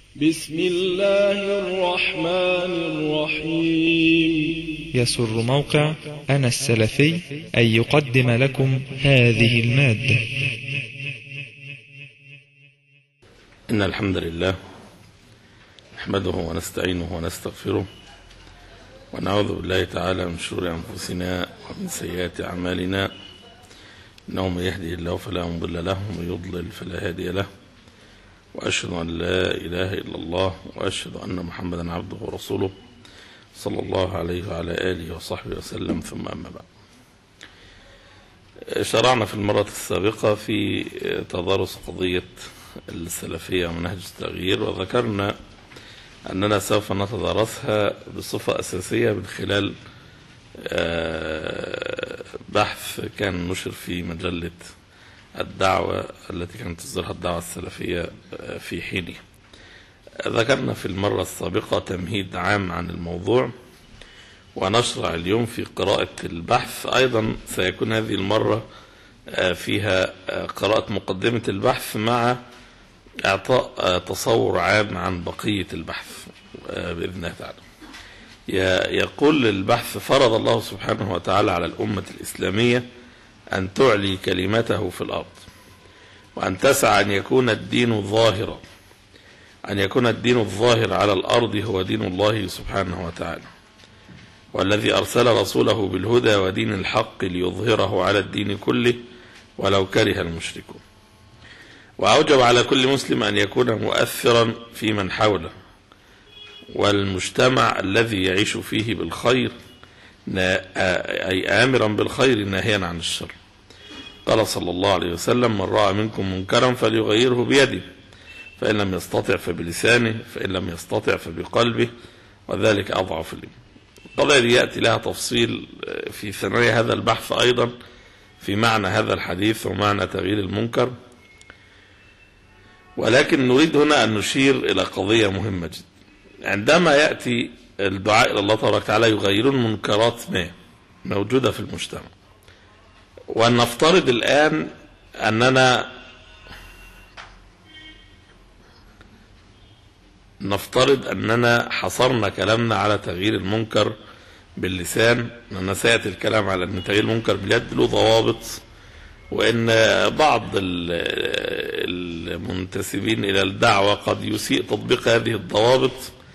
بسم الله الرحمن الرحيم يسر موقع أنا السلفي أن يقدم لكم هذه المادة إن الحمد لله نحمده ونستعينه ونستغفره ونعوذ بالله تعالى من شرور أنفسنا ومن سيئات أعمالنا إنه من يهدي الله فلا مضل له ومن يضلل فلا هادي له وأشهد أن لا إله إلا الله وأشهد أن محمدا عبده ورسوله صلى الله عليه وعلى آله وصحبه وسلم ثم أما بعد شرعنا في المرة السابقة في تدارس قضية السلفية ومنهج التغيير وذكرنا أننا سوف نتدارسها بصفة أساسية من خلال بحث كان نشر في مجلة الدعوة التي كانت تصدرها الدعوة السلفية في حينه ذكرنا في المرة السابقة تمهيد عام عن الموضوع ونشرع اليوم في قراءة البحث أيضا سيكون هذه المرة فيها قراءة مقدمة البحث مع إعطاء تصور عام عن بقية البحث بإذن الله تعالى يقول البحث فرض الله سبحانه وتعالى على الأمة الإسلامية أن تعلي كلمته في الأرض وأن تسعى أن يكون الدين ظاهرا أن يكون الدين الظاهر على الأرض هو دين الله سبحانه وتعالى والذي أرسل رسوله بالهدى ودين الحق ليظهره على الدين كله ولو كره المشركون وأوجب على كل مسلم أن يكون مؤثرا في من حوله والمجتمع الذي يعيش فيه بالخير أي آمرا بالخير ناهيا عن الشر قال صلى الله عليه وسلم من رأى منكم منكرا فليغيره بيده فإن لم يستطع فبلسانه فإن لم يستطع فبقلبه وذلك أضعف الإيمان القضية دي يأتي لها تفصيل في ثنايا هذا البحث أيضا في معنى هذا الحديث ومعنى تغيير المنكر ولكن نريد هنا أن نشير إلى قضية مهمة جدا عندما يأتي الدعاء إلى الله تبارك وتعالى يغيرون منكرات ما موجودة في المجتمع ونفترض الآن أننا نفترض أننا حصرنا كلامنا على تغيير المنكر باللسان أننا سيأتي الكلام على أن تغيير المنكر باليد له ضوابط وأن بعض المنتسبين إلى الدعوة قد يسيء تطبيق هذه الضوابط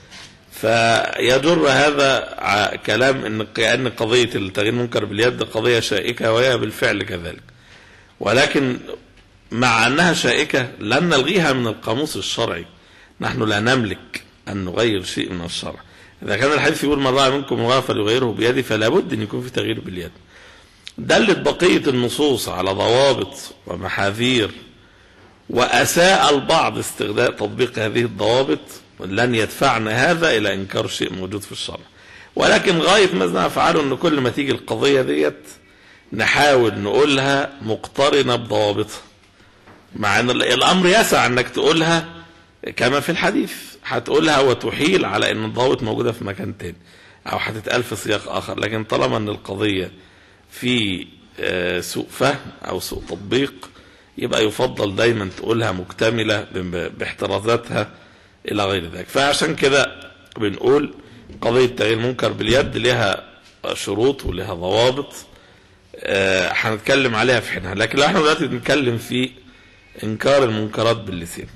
فيجر هذا كلام ان كأن قضية التغيير المنكر باليد قضية شائكة وهي بالفعل كذلك ولكن مع أنها شائكة لن نلغيها من القاموس الشرعي نحن لا نملك أن نغير شيء من الشرع إذا كان الحديث يقول من رأى منكم مغاية فليغيره بيده فلا بد أن يكون في تغيير باليد دلت بقية النصوص على ضوابط ومحاذير وأساء البعض استخدام تطبيق هذه الضوابط لن يدفعنا هذا إلى إنكار شيء موجود في الشرع ولكن غاية ما نفعله أن كل ما تيجي القضية ديت نحاول نقولها مقترنة بضوابطها مع أن الأمر يسع أنك تقولها كما في الحديث هتقولها وتحيل على أن الضوابط موجودة في مكان تاني أو هتتقال في سياق آخر لكن طالما أن القضية في سوء فهم أو سوء تطبيق يبقى يفضل دايما تقولها مكتملة باحترازاتها الى غير ذلك فعشان كده بنقول قضية تغيير المنكر باليد لها شروط ولها ضوابط هنتكلم عليها في حينها لكن لو احنا دلوقتي بنتكلم في انكار المنكرات باللسان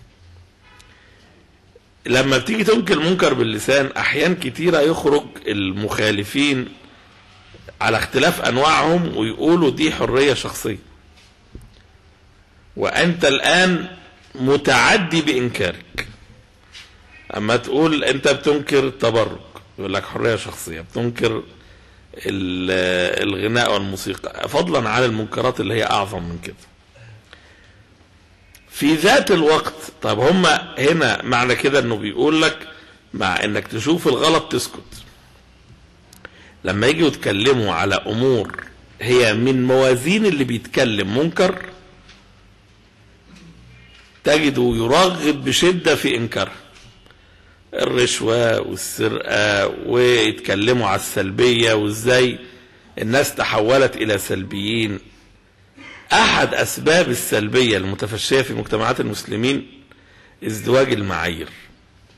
لما بتيجي تنكر المنكر باللسان احيان كتيرة يخرج المخالفين على اختلاف انواعهم ويقولوا دي حرية شخصية وانت الان متعدي بانكارك اما تقول انت بتنكر التبرج يقول لك حريه شخصيه بتنكر الغناء والموسيقى فضلا عن المنكرات اللي هي اعظم من كده في ذات الوقت طب هم هنا معنى كده انه بيقول لك مع انك تشوف الغلط تسكت لما يجوا يتكلموا على امور هي من موازين اللي بيتكلم منكر تجده يرغب بشده في انكارها الرشوة والسرقة ويتكلموا على السلبية وازاي الناس تحولت الى سلبيين احد اسباب السلبية المتفشية في مجتمعات المسلمين ازدواج المعايير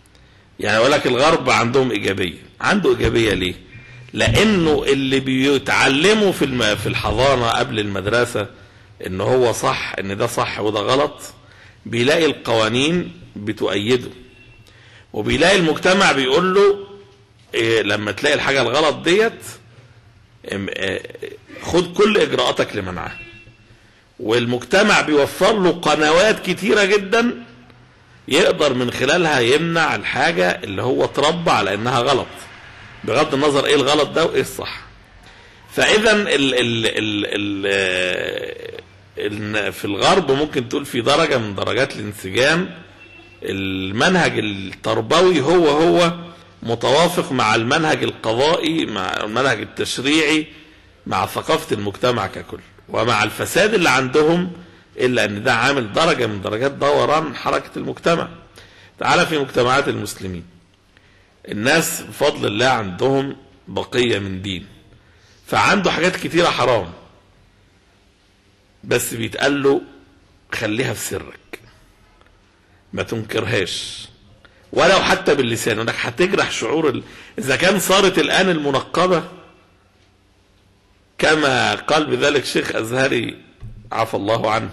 يعني اقول لك الغرب عندهم ايجابيه عنده ايجابيه ليه لانه اللي بيتعلموا في الم... في الحضانه قبل المدرسه ان هو صح ان ده صح وده غلط بيلاقي القوانين بتؤيده وبيلاقي المجتمع بيقول له إيه لما تلاقي الحاجه الغلط ديت ام- آه، خد كل اجراءاتك لمنعها والمجتمع بيوفر له قنوات كتيره جدا يقدر من خلالها يمنع الحاجه اللي هو اتربى على انها غلط بغض النظر ايه الغلط ده وايه الصح فاذا ال ال ال ال ال في الغرب ممكن تقول في درجه من درجات الانسجام المنهج التربوي هو هو متوافق مع المنهج القضائي مع المنهج التشريعي مع ثقافه المجتمع ككل ومع الفساد اللي عندهم الا ان ده عامل درجه من درجات دوران حركه المجتمع تعال في مجتمعات المسلمين الناس بفضل الله عندهم بقيه من دين فعنده حاجات كتيره حرام بس بيتقال له خليها في سرك ما تنكرهاش ولو حتى باللسان انك هتجرح شعور ال... اذا كان صارت الان المنقبه كما قال بذلك شيخ ازهري عفى الله عنه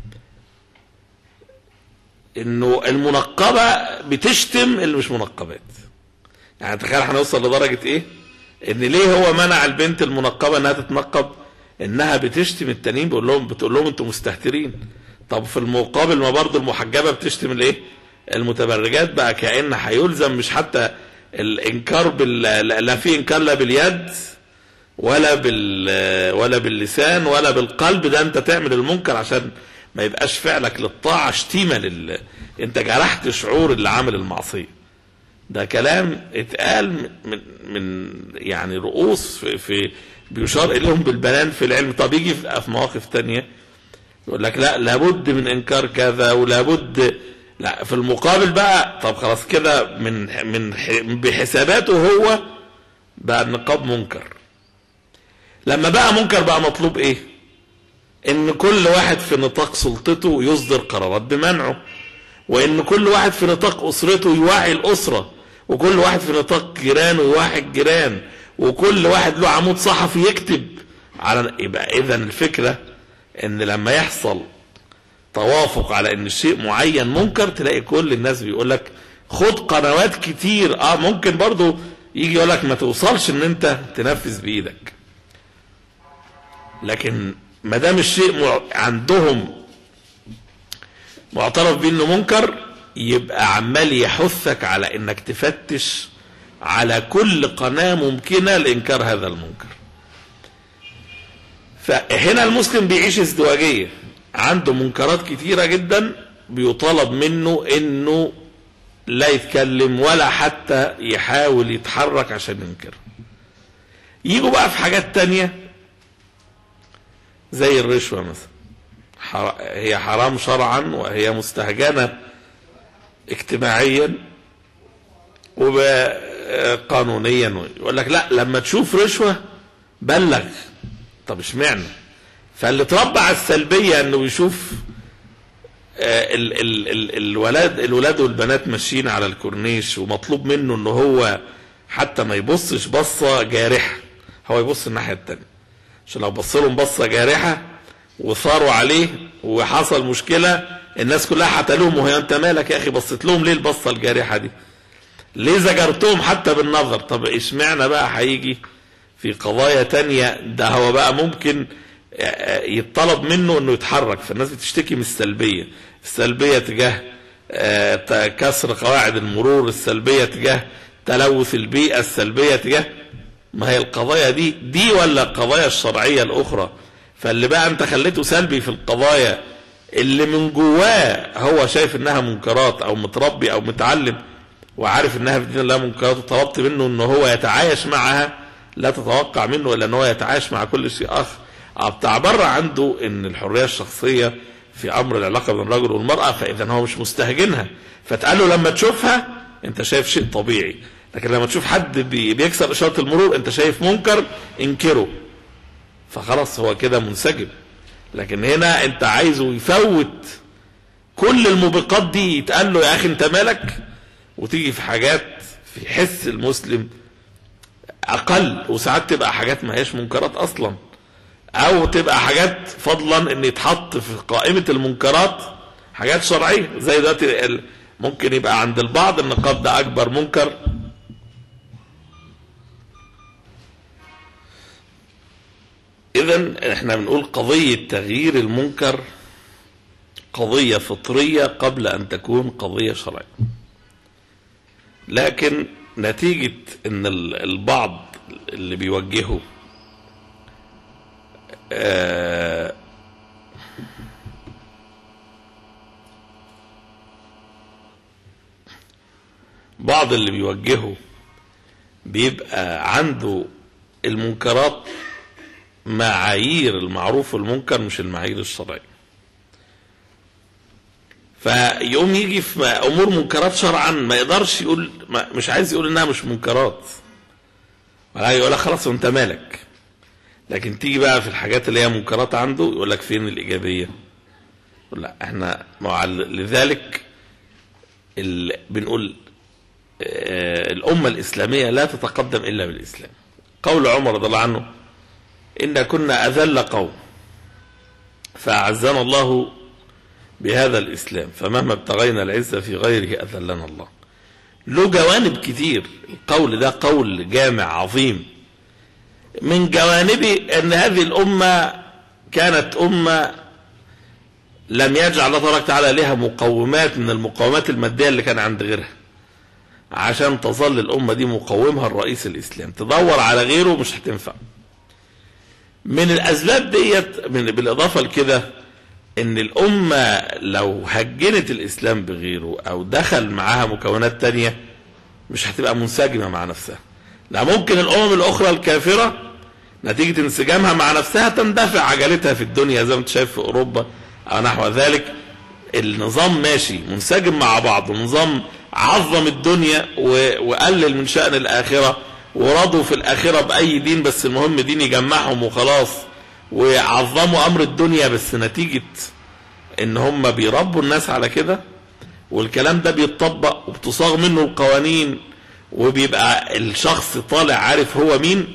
انه المنقبه بتشتم اللي مش منقبات يعني تخيل هنوصل لدرجه ايه ان ليه هو منع البنت المنقبه انها تتنقب انها بتشتم التانيين بيقول لهم بتقول لهم انتوا مستهترين طب في المقابل ما برضه المحجبه بتشتم الايه المتبرجات بقى كأن هيلزم مش حتى الانكار بال لا في انكار لا باليد ولا بال ولا باللسان ولا بالقلب ده انت تعمل المنكر عشان ما يبقاش فعلك للطاعه شتيمه لل انت جرحت شعور اللي عامل المعصيه ده كلام اتقال من من يعني رؤوس في, في بيشار اليهم بالبنان في العلم طب يجي في في مواقف تانية يقول لك لا لابد من انكار كذا ولابد لا في المقابل بقى طب خلاص كده من من ح- بحساباته هو بقى النقاب منكر لما بقى منكر بقى مطلوب ايه ان كل واحد في نطاق سلطته يصدر قرارات بمنعه وان كل واحد في نطاق اسرته يوعي الاسره وكل واحد في نطاق جيرانه يوعي الجيران وكل واحد له عمود صحفي يكتب على يبقى اذا الفكره ان لما يحصل توافق على ان الشيء معين منكر تلاقي كل الناس بيقول لك خد قنوات كتير اه ممكن برضو يجي يقول لك ما توصلش ان انت تنفذ بايدك لكن ما دام الشيء مع- عندهم معترف بيه انه منكر يبقى عمال يحثك على انك تفتش على كل قناة ممكنة لإنكار هذا المنكر فهنا المسلم بيعيش ازدواجية عنده منكرات كتيرة جدا بيطالب منه انه لا يتكلم ولا حتى يحاول يتحرك عشان ينكر يجوا بقى في حاجات تانية زي الرشوة مثلا حر- هي حرام شرعا وهي مستهجنة اجتماعيا وقانونيا يقول لك لا لما تشوف رشوة بلغ طب اشمعنى فاللي اتربى على السلبية انه يشوف آه، ال ال ال الولاد الولاد والبنات ماشيين على الكورنيش ومطلوب منه ان هو حتى ما يبصش بصة جارحة هو يبص الناحية التانية عشان لو بص لهم بصة جارحة وثاروا عليه وحصل مشكلة الناس كلها هتلوم وهي انت مالك يا اخي بصيت لهم ليه البصة الجارحة دي ليه زجرتهم حتى بالنظر طب اشمعنى بقى هيجي في قضايا تانية ده هو بقى ممكن يطلب منه انه يتحرك فالناس بتشتكي من السلبية السلبية تجاه آه، ت- كسر قواعد المرور السلبية تجاه تلوث البيئة السلبية تجاه ما هي القضايا دي دي ولا القضايا الشرعية الأخرى فاللي بقى أنت خليته سلبي في القضايا اللي من جواه هو شايف إنها منكرات أو متربي أو متعلم وعارف إنها في دين الله منكرات وطلبت منه إن هو يتعايش معها لا تتوقع منه إلا إن هو يتعايش مع كل شيء آخر أه بتاع بره عنده إن الحرية الشخصية في أمر العلاقة بين الرجل والمرأة فإذا هو مش مستهجنها فتقال له لما تشوفها أنت شايف شيء طبيعي لكن لما تشوف حد بي- بيكسر إشارة المرور أنت شايف منكر انكره فخلاص هو كده منسجم لكن هنا انت عايزه يفوت كل الموبقات دي يتقال له يا اخي انت مالك وتيجي في حاجات في حس المسلم اقل وساعات تبقى حاجات ما هيش منكرات اصلا او تبقى حاجات فضلا ان يتحط في قائمة المنكرات حاجات شرعية زي دلوقتي ال- ممكن يبقى عند البعض النقاب ده اكبر منكر اذا احنا بنقول قضية تغيير المنكر قضية فطرية قبل ان تكون قضية شرعية لكن نتيجة ان ال- البعض اللي بيوجهوا آه، بعض اللي بيوجهه بيبقى عنده المنكرات معايير المعروف والمنكر مش المعايير الشرعية فيقوم يجي في امور منكرات شرعا ما يقدرش يقول ما مش عايز يقول انها مش منكرات ولا يقول لك خلاص وانت مالك لكن تيجي بقى في الحاجات اللي هي منكرات عنده يقول لك فين الايجابيه يقول لا احنا مع لذلك ال... بنقول آه، الامه الاسلاميه لا تتقدم الا بالاسلام قول عمر رضي الله عنه ان كنا اذل قوم فاعزنا الله بهذا الاسلام فمهما ابتغينا العزه في غيره اذلنا الله له جوانب كتير القول ده قول جامع عظيم من جوانبه ان هذه الامه كانت امه لم يجعل الله تبارك وتعالى لها مقومات من المقومات الماديه اللي كان عند غيرها عشان تظل الامه دي مقومها الرئيس الاسلام تدور على غيره مش هتنفع من الاسباب ديت من بالاضافه لكده ان الامه لو هجنت الاسلام بغيره او دخل معاها مكونات تانية مش هتبقى منسجمه مع نفسها لا ممكن الامم الاخرى الكافره نتيجه انسجامها مع نفسها تندفع عجلتها في الدنيا زي ما انت شايف في اوروبا او نحو ذلك النظام ماشي منسجم مع بعضه نظام عظم الدنيا و- وقلل من شأن الآخرة ورضوا في الآخرة بأي دين بس المهم دين يجمعهم وخلاص وعظموا أمر الدنيا بس نتيجة إن هم بيربوا الناس على كده والكلام ده بيتطبق وبتصاغ منه القوانين وبيبقى الشخص طالع عارف هو مين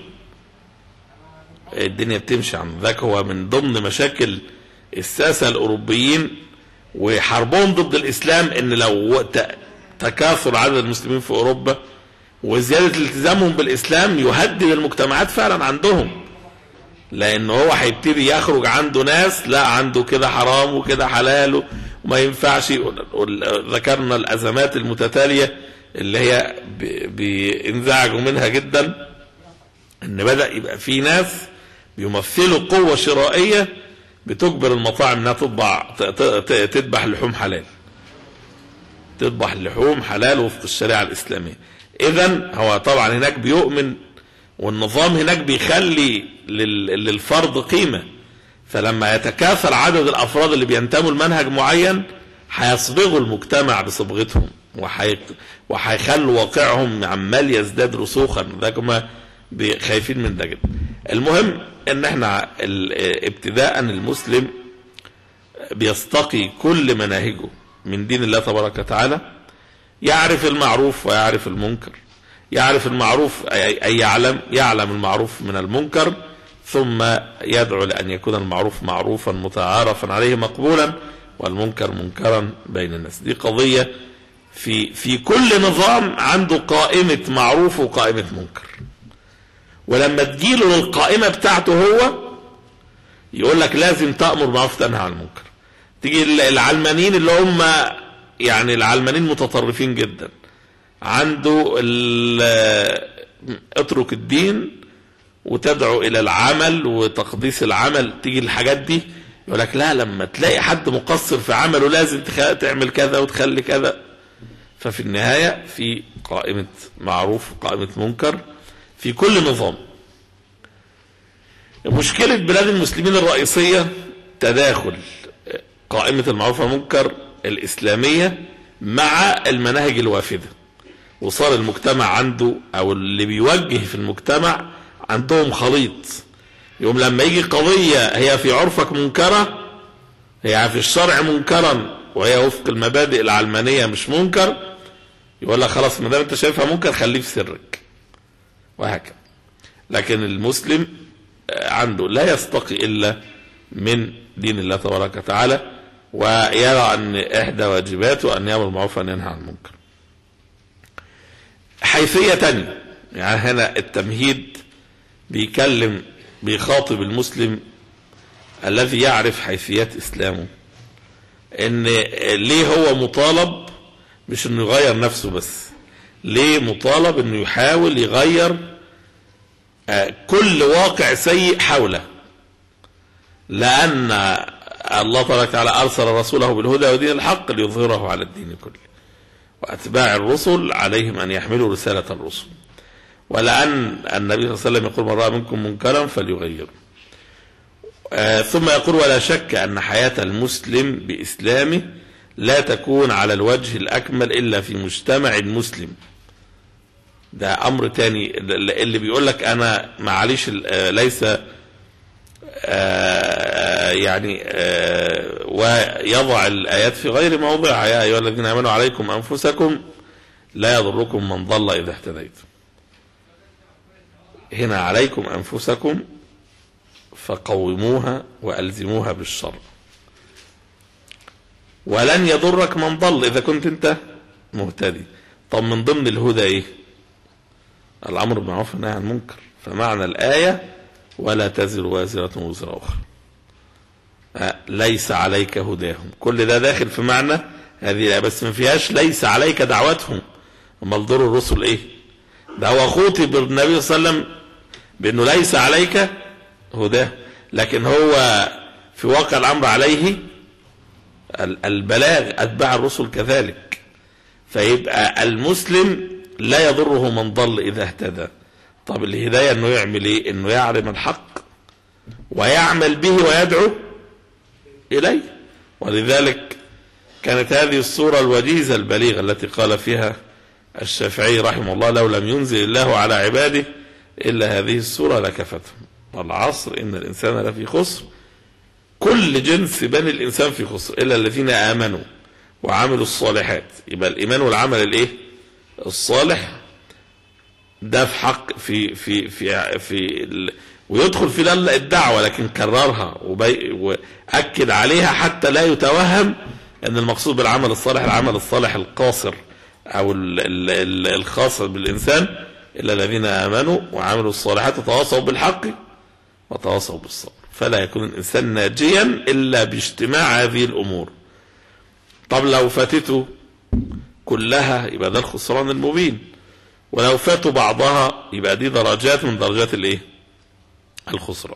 الدنيا بتمشي عن ذاك هو من ضمن مشاكل الساسة الأوروبيين وحربهم ضد الإسلام إن لو ت- تكاثر عدد المسلمين في أوروبا وزيادة التزامهم بالإسلام يهدد المجتمعات فعلا عندهم لأن هو هيبتدي يخرج عنده ناس لا عنده كده حرام وكده حلال وما ينفعش ذكرنا الأزمات المتتالية اللي هي ب- بينزعجوا منها جدا ان بدأ يبقى في ناس بيمثلوا قوة شرائية بتجبر المطاعم انها تطبع ت- ت- تذبح لحوم حلال تذبح لحوم حلال وفق الشريعة الإسلامية إذا هو طبعا هناك بيؤمن والنظام هناك بيخلي لل- للفرد قيمة فلما يتكاثر عدد الأفراد اللي بينتموا لمنهج معين هيصبغوا المجتمع بصبغتهم وحي... وهيخلوا واقعهم عمال يزداد رسوخا ذاك ما بي- خايفين من ده جدا المهم ان احنا ال- ابتداء المسلم بيستقي كل مناهجه من دين الله تبارك وتعالى يعرف المعروف ويعرف المنكر يعرف المعروف أي أي يعلم يعلم المعروف من المنكر ثم يدعو لأن يكون المعروف معروفا متعارفا عليه مقبولا والمنكر منكرا بين الناس دي قضية في في كل نظام عنده قائمة معروف وقائمة منكر ولما تجيله للقائمة بتاعته هو يقول لك لازم تأمر بالمعروف تنهى عن المنكر تيجي العلمانيين اللي هم يعني العلمانيين متطرفين جدا عنده ال- اترك الدين وتدعو الى العمل وتقديس العمل تيجي الحاجات دي يقول لك لا لما تلاقي حد مقصر في عمله لازم تخ- تعمل كذا وتخلي كذا ففي النهاية في قائمة معروف وقائمة منكر في كل نظام مشكلة بلاد المسلمين الرئيسية تداخل قائمة المعروف والمنكر الإسلامية مع المناهج الوافدة وصار المجتمع عنده أو اللي بيوجه في المجتمع عندهم خليط يوم لما يجي قضية هي في عرفك منكرة هي في الشرع منكرا وهي وفق المبادئ العلمانية مش منكر يقول لك خلاص ما دام انت شايفها منكر خليه في سرك وهكذا لكن المسلم عنده لا يستقي الا من دين الله تبارك وتعالى ويرى ان احدى واجباته ان يامر بالمعروف وان ينهى عن المنكر. حيثيه ثانيه يعني هنا التمهيد بيكلم بيخاطب المسلم الذي يعرف حيثيات اسلامه ان ليه هو مطالب مش انه يغير نفسه بس ليه مطالب انه يحاول يغير كل واقع سيء حوله لان الله تبارك وتعالى ارسل رسوله بالهدى ودين الحق ليظهره على الدين كله واتباع الرسل عليهم ان يحملوا رساله الرسل ولان النبي صلى الله عليه وسلم يقول من راى منكم منكرا فليغيره آه ثم يقول ولا شك ان حياه المسلم باسلامه لا تكون على الوجه الاكمل الا في مجتمع مسلم ده امر تاني اللي بيقول لك انا معليش ليس آه يعني آه ويضع الايات في غير موضعها يا ايها الذين امنوا عليكم انفسكم لا يضركم من ضل اذا اهتديتم هنا عليكم انفسكم فقوموها والزموها بالشر ولن يضرك من ضل اذا كنت انت مهتدي طب من ضمن الهدى ايه الامر بالمعروف والنهي عن المنكر فمعنى الايه ولا تزر وازره وزر اخرى أه ليس عليك هداهم كل ده داخل في معنى هذه الايه بس ما فيهاش ليس عليك دعوتهم امال دور الرسل ايه ده هو خوطب النبي صلى الله عليه وسلم بانه ليس عليك هداه لكن هو في واقع الامر عليه البلاغ اتباع الرسل كذلك فيبقى المسلم لا يضره من ضل اذا اهتدى طب الهدايه انه يعمل ايه انه يعلم الحق ويعمل به ويدعو اليه ولذلك كانت هذه الصورة الوجيزة البليغة التي قال فيها الشافعي رحمه الله لو لم ينزل الله على عباده إلا هذه الصورة لكفتهم والعصر إن الإنسان لفي خسر كل جنس بني الإنسان في خسر إلا الذين آمنوا وعملوا الصالحات يبقى الإيمان والعمل الإيه الصالح ده في حق في في في في ال... ويدخل في الدعوة لكن كررها وبي... وأكد عليها حتى لا يتوهم أن المقصود بالعمل الصالح العمل الصالح القاصر أو ال... ال... الخاص بالإنسان إلا الذين آمنوا وعملوا الصالحات وتواصوا بالحق وتواصوا بالصبر فلا يكون الإنسان ناجيا إلا باجتماع هذه الأمور طب لو فاتته كلها يبقى ده الخسران المبين ولو فاتوا بعضها يبقى دي درجات من درجات الايه الخسران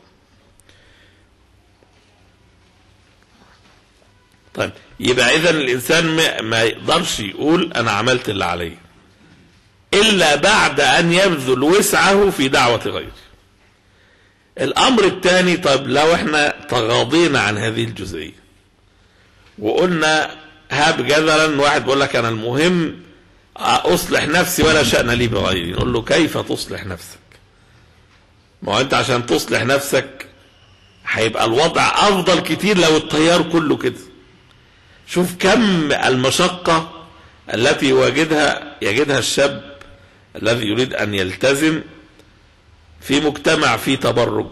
طيب يبقى اذا الانسان ما يقدرش يقول انا عملت اللي عليا الا بعد ان يبذل وسعه في دعوه غيره الامر الثاني طب لو احنا تغاضينا عن هذه الجزئيه وقلنا هاب جدلا واحد بيقول لك انا المهم اصلح نفسي ولا شأن لي بغيري نقول له كيف تصلح نفسك ما هو انت عشان تصلح نفسك هيبقى الوضع افضل كتير لو التيار كله كده شوف كم المشقة التي يواجدها يجدها الشاب الذي يريد ان يلتزم في مجتمع فيه تبرج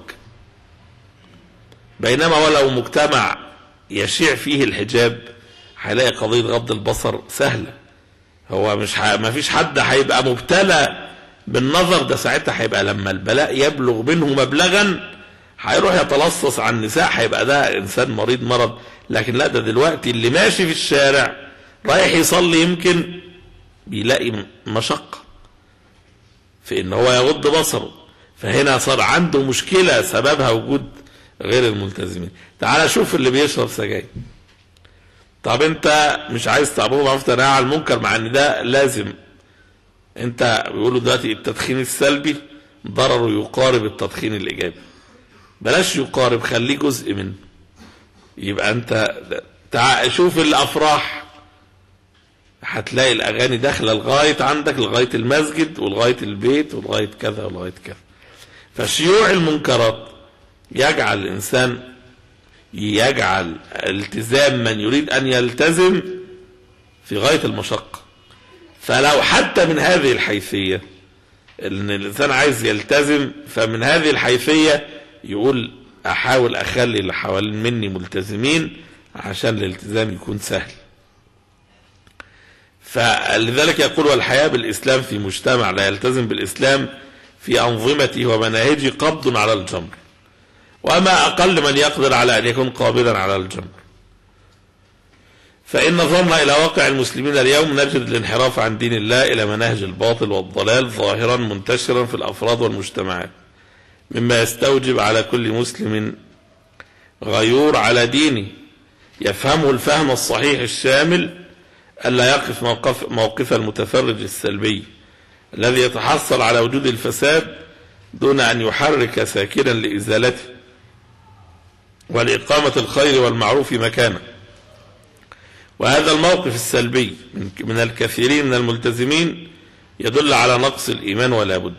بينما ولو مجتمع يشيع فيه الحجاب هيلاقي قضية غض البصر سهلة هو مش ح... ما فيش حد هيبقى مبتلى بالنظر ده ساعتها هيبقى لما البلاء يبلغ منه مبلغا هيروح يتلصص على النساء هيبقى ده انسان مريض مرض لكن لا ده دلوقتي اللي ماشي في الشارع رايح يصلي يمكن بيلاقي مشقة في ان هو يغض بصره فهنا صار عنده مشكلة سببها وجود غير الملتزمين تعال شوف اللي بيشرب سجاير طب انت مش عايز تعبوه معروف تنهى عن المنكر مع ان ده لازم انت بيقولوا دلوقتي التدخين السلبي ضرره يقارب التدخين الايجابي بلاش يقارب خليه جزء منه يبقى انت تع... شوف الافراح هتلاقي الاغاني داخله لغايه عندك لغايه المسجد ولغايه البيت ولغايه كذا ولغايه كذا فشيوع المنكرات يجعل الانسان يجعل التزام من يريد ان يلتزم في غايه المشقه فلو حتى من هذه الحيثية ان الانسان عايز يلتزم فمن هذه الحيثية يقول احاول اخلي اللي حوالين مني ملتزمين عشان الالتزام يكون سهل فلذلك يقول والحياة بالإسلام في مجتمع لا يلتزم بالإسلام في أنظمته ومناهجه قبض على الجمر وما أقل من يقدر على أن يكون قابضا على الجمر فإن نظرنا إلى واقع المسلمين اليوم نجد الانحراف عن دين الله إلى مناهج الباطل والضلال ظاهرا منتشرا في الأفراد والمجتمعات مما يستوجب على كل مسلم غيور على دينه يفهمه الفهم الصحيح الشامل ألا يقف موقف, موقف المتفرج السلبي الذي يتحصل على وجود الفساد دون أن يحرك ساكنا لإزالته ولإقامة الخير والمعروف مكانه وهذا الموقف السلبي من الكثيرين من الملتزمين يدل على نقص الإيمان ولا بد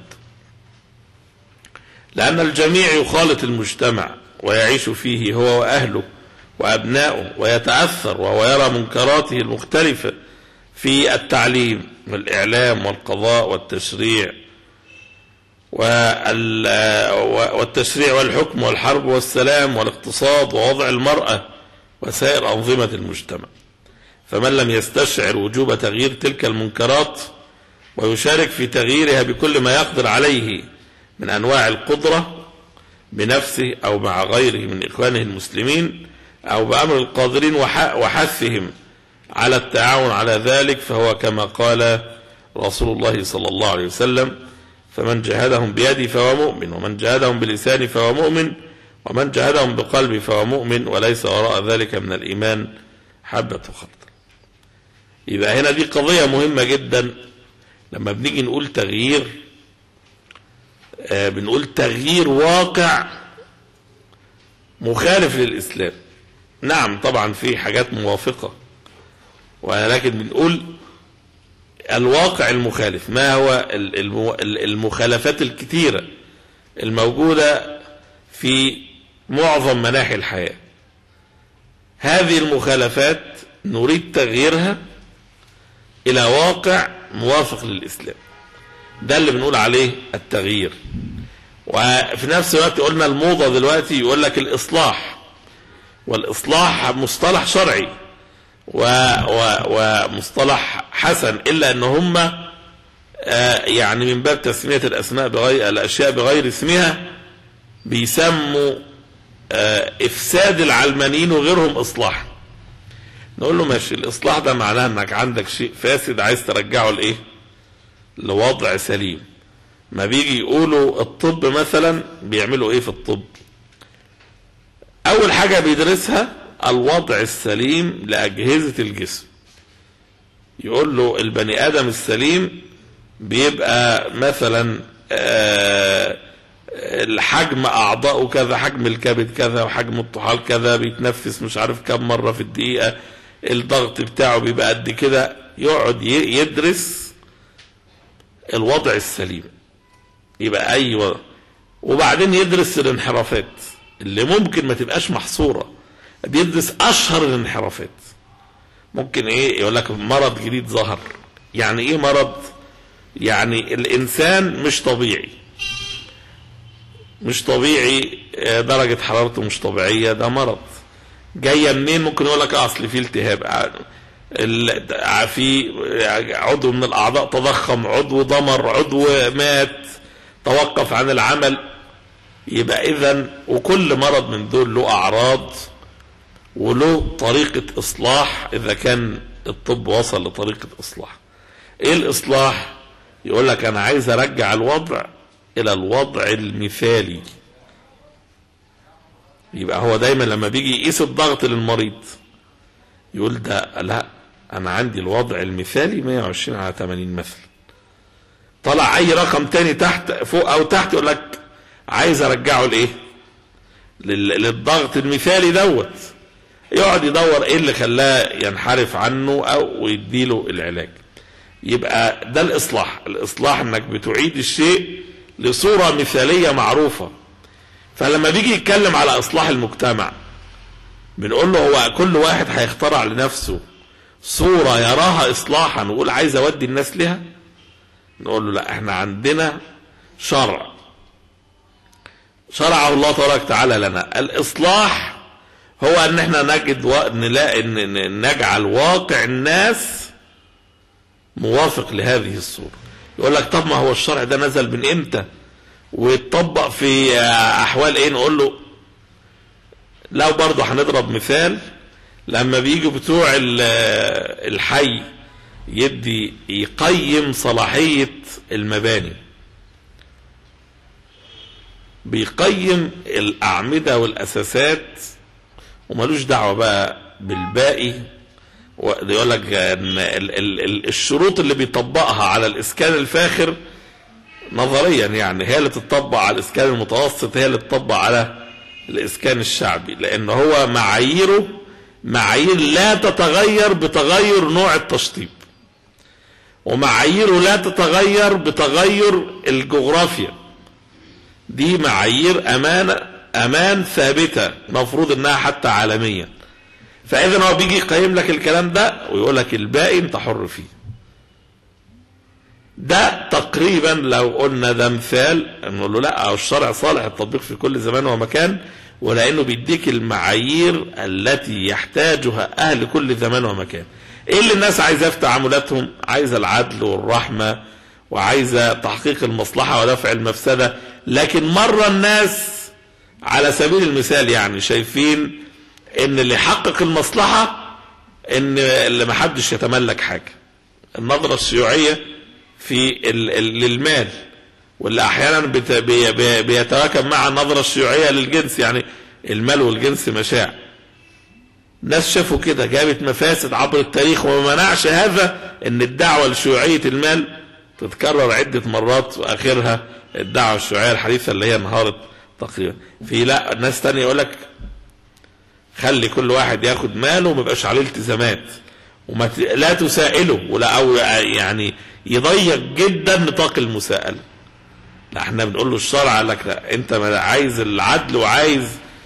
لأن الجميع يخالط المجتمع ويعيش فيه هو وأهله وأبناؤه ويتأثر وهو يرى منكراته المختلفة في التعليم والإعلام والقضاء والتشريع والتشريع والحكم والحرب والسلام والاقتصاد ووضع المرأة وسائر أنظمة المجتمع فمن لم يستشعر وجوب تغيير تلك المنكرات ويشارك في تغييرها بكل ما يقدر عليه من أنواع القدرة بنفسه أو مع غيره من إخوانه المسلمين أو بأمر القادرين وحثهم على التعاون على ذلك فهو كما قال رسول الله صلى الله عليه وسلم فمن جهدهم بيدي فهو مؤمن ومن جهدهم بلساني فهو مؤمن ومن جهدهم بقلبي فهو مؤمن وليس وراء ذلك من الإيمان حبة خردل يبقى هنا دي قضية مهمة جدا لما بنيجي نقول تغيير آه بنقول تغيير واقع مخالف للإسلام نعم طبعا في حاجات موافقة ولكن بنقول الواقع المخالف ما هو المخالفات الكثيرة الموجودة في معظم مناحي الحياة هذه المخالفات نريد تغييرها إلى واقع موافق للإسلام ده اللي بنقول عليه التغيير وفي نفس الوقت قلنا الموضة دلوقتي يقول لك الإصلاح والإصلاح مصطلح شرعي و و ومصطلح حسن إلا أن هم آه يعني من باب تسمية الأسماء بغير الأشياء بغير اسمها بيسموا آه إفساد العلمانيين وغيرهم إصلاح نقول له ماشي الإصلاح ده معناه أنك عندك شيء فاسد عايز ترجعه لإيه لوضع سليم ما بيجي يقولوا الطب مثلا بيعملوا إيه في الطب أول حاجة بيدرسها الوضع السليم لأجهزة الجسم يقول له البني آدم السليم بيبقى مثلا الحجم أعضاؤه كذا حجم الكبد كذا وحجم الطحال كذا بيتنفس مش عارف كم مرة في الدقيقة الضغط بتاعه بيبقى قد كده يقعد يدرس الوضع السليم يبقى أي وضع وبعدين يدرس الانحرافات اللي ممكن ما تبقاش محصورة بيدرس أشهر الانحرافات ممكن إيه يقول لك مرض جديد ظهر يعني إيه مرض يعني الإنسان مش طبيعي مش طبيعي درجة حرارته مش طبيعية ده مرض جاية منين ممكن يقول لك أصل في التهاب في عضو من الأعضاء تضخم عضو ضمر عضو مات توقف عن العمل يبقى اذا وكل مرض من دول له اعراض وله طريقة اصلاح اذا كان الطب وصل لطريقة اصلاح ايه الاصلاح يقول لك انا عايز ارجع الوضع الى الوضع المثالي يبقى هو دايما لما بيجي يقيس الضغط للمريض يقول ده لا انا عندي الوضع المثالي 120 على 80 مثلا طلع اي رقم تاني تحت فوق او تحت يقول لك عايز ارجعه لايه للضغط المثالي دوت يقعد يدور ايه اللي خلاه ينحرف عنه او يديله العلاج يبقى ده الاصلاح الاصلاح انك بتعيد الشيء لصورة مثالية معروفة فلما بيجي يتكلم على اصلاح المجتمع بنقول له هو كل واحد هيخترع لنفسه صورة يراها إصلاحا ويقول عايز أودي الناس لها نقول له لا احنا عندنا شرع شرعه الله تبارك وتعالى لنا الإصلاح هو ان احنا نجد و... نلاقي ان نجعل واقع الناس موافق لهذه الصورة يقول لك طب ما هو الشرع ده نزل من امتى ويتطبق في احوال ايه نقول له لو برضه هنضرب مثال لما بيجوا بتوع الحي يدي يقيم صلاحية المباني بيقيم الأعمدة والأساسات وملوش دعوة بقى بالباقي يقول لك ان الشروط اللي بيطبقها على الاسكان الفاخر نظريا يعني هي اللي تطبق على الاسكان المتوسط هي اللي تطبق على الاسكان الشعبي لان هو معاييره معايير لا تتغير بتغير نوع التشطيب ومعاييره لا تتغير بتغير الجغرافيا دي معايير امانه امان ثابته مفروض انها حتى عالميا فاذا هو بيجي يقيم لك الكلام ده ويقول لك الباقي انت حر فيه ده تقريبا لو قلنا ده مثال نقول له لا الشرع صالح التطبيق في كل زمان ومكان ولانه بيديك المعايير التي يحتاجها اهل كل زمان ومكان ايه اللي الناس عايزاه في تعاملاتهم عايزه العدل والرحمه وعايزه تحقيق المصلحه ودفع المفسده لكن مره الناس على سبيل المثال يعني شايفين ان اللي يحقق المصلحة ان اللي محدش يتملك حاجة النظرة الشيوعية في للمال واللي احيانا بيتواكب مع النظرة الشيوعية للجنس يعني المال والجنس مشاع ناس شافوا كده جابت مفاسد عبر التاريخ وما منعش هذا ان الدعوة لشيوعية المال تتكرر عدة مرات واخرها الدعوة الشيوعية الحديثة اللي هي انهارت تقريبا في لا ناس تانية يقول لك خلي كل واحد ياخد ماله وما يبقاش عليه التزامات وما ت... لا تسائله ولا او يعني يضيق جدا نطاق المساءله لا احنا بنقول له الشرع قال لك لا انت عايز العدل وعايز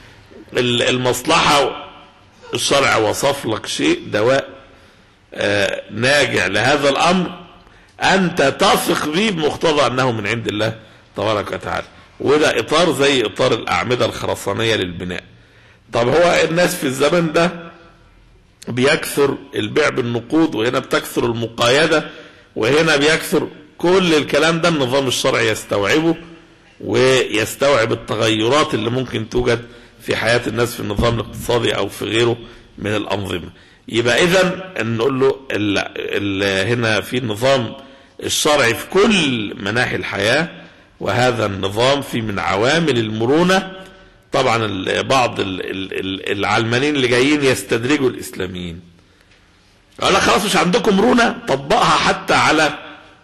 المصلحه الشرع وصف لك شيء دواء آه ناجع لهذا الامر انت تثق به بمقتضى انه من عند الله تبارك وتعالى وده اطار زي اطار الاعمده الخرسانيه للبناء طب هو الناس في الزمن ده بيكثر البيع بالنقود وهنا بتكثر المقايدة وهنا بيكثر كل الكلام ده النظام الشرعي يستوعبه ويستوعب التغيرات اللي ممكن توجد في حياة الناس في النظام الاقتصادي او في غيره من الانظمة يبقى اذا نقول له ال ال هنا في النظام الشرعي في كل مناحي الحياة وهذا النظام في من عوامل المرونة طبعا بعض العلمانيين اللي جايين يستدرجوا الاسلاميين قال لك خلاص مش عندكم مرونه طبقها حتى على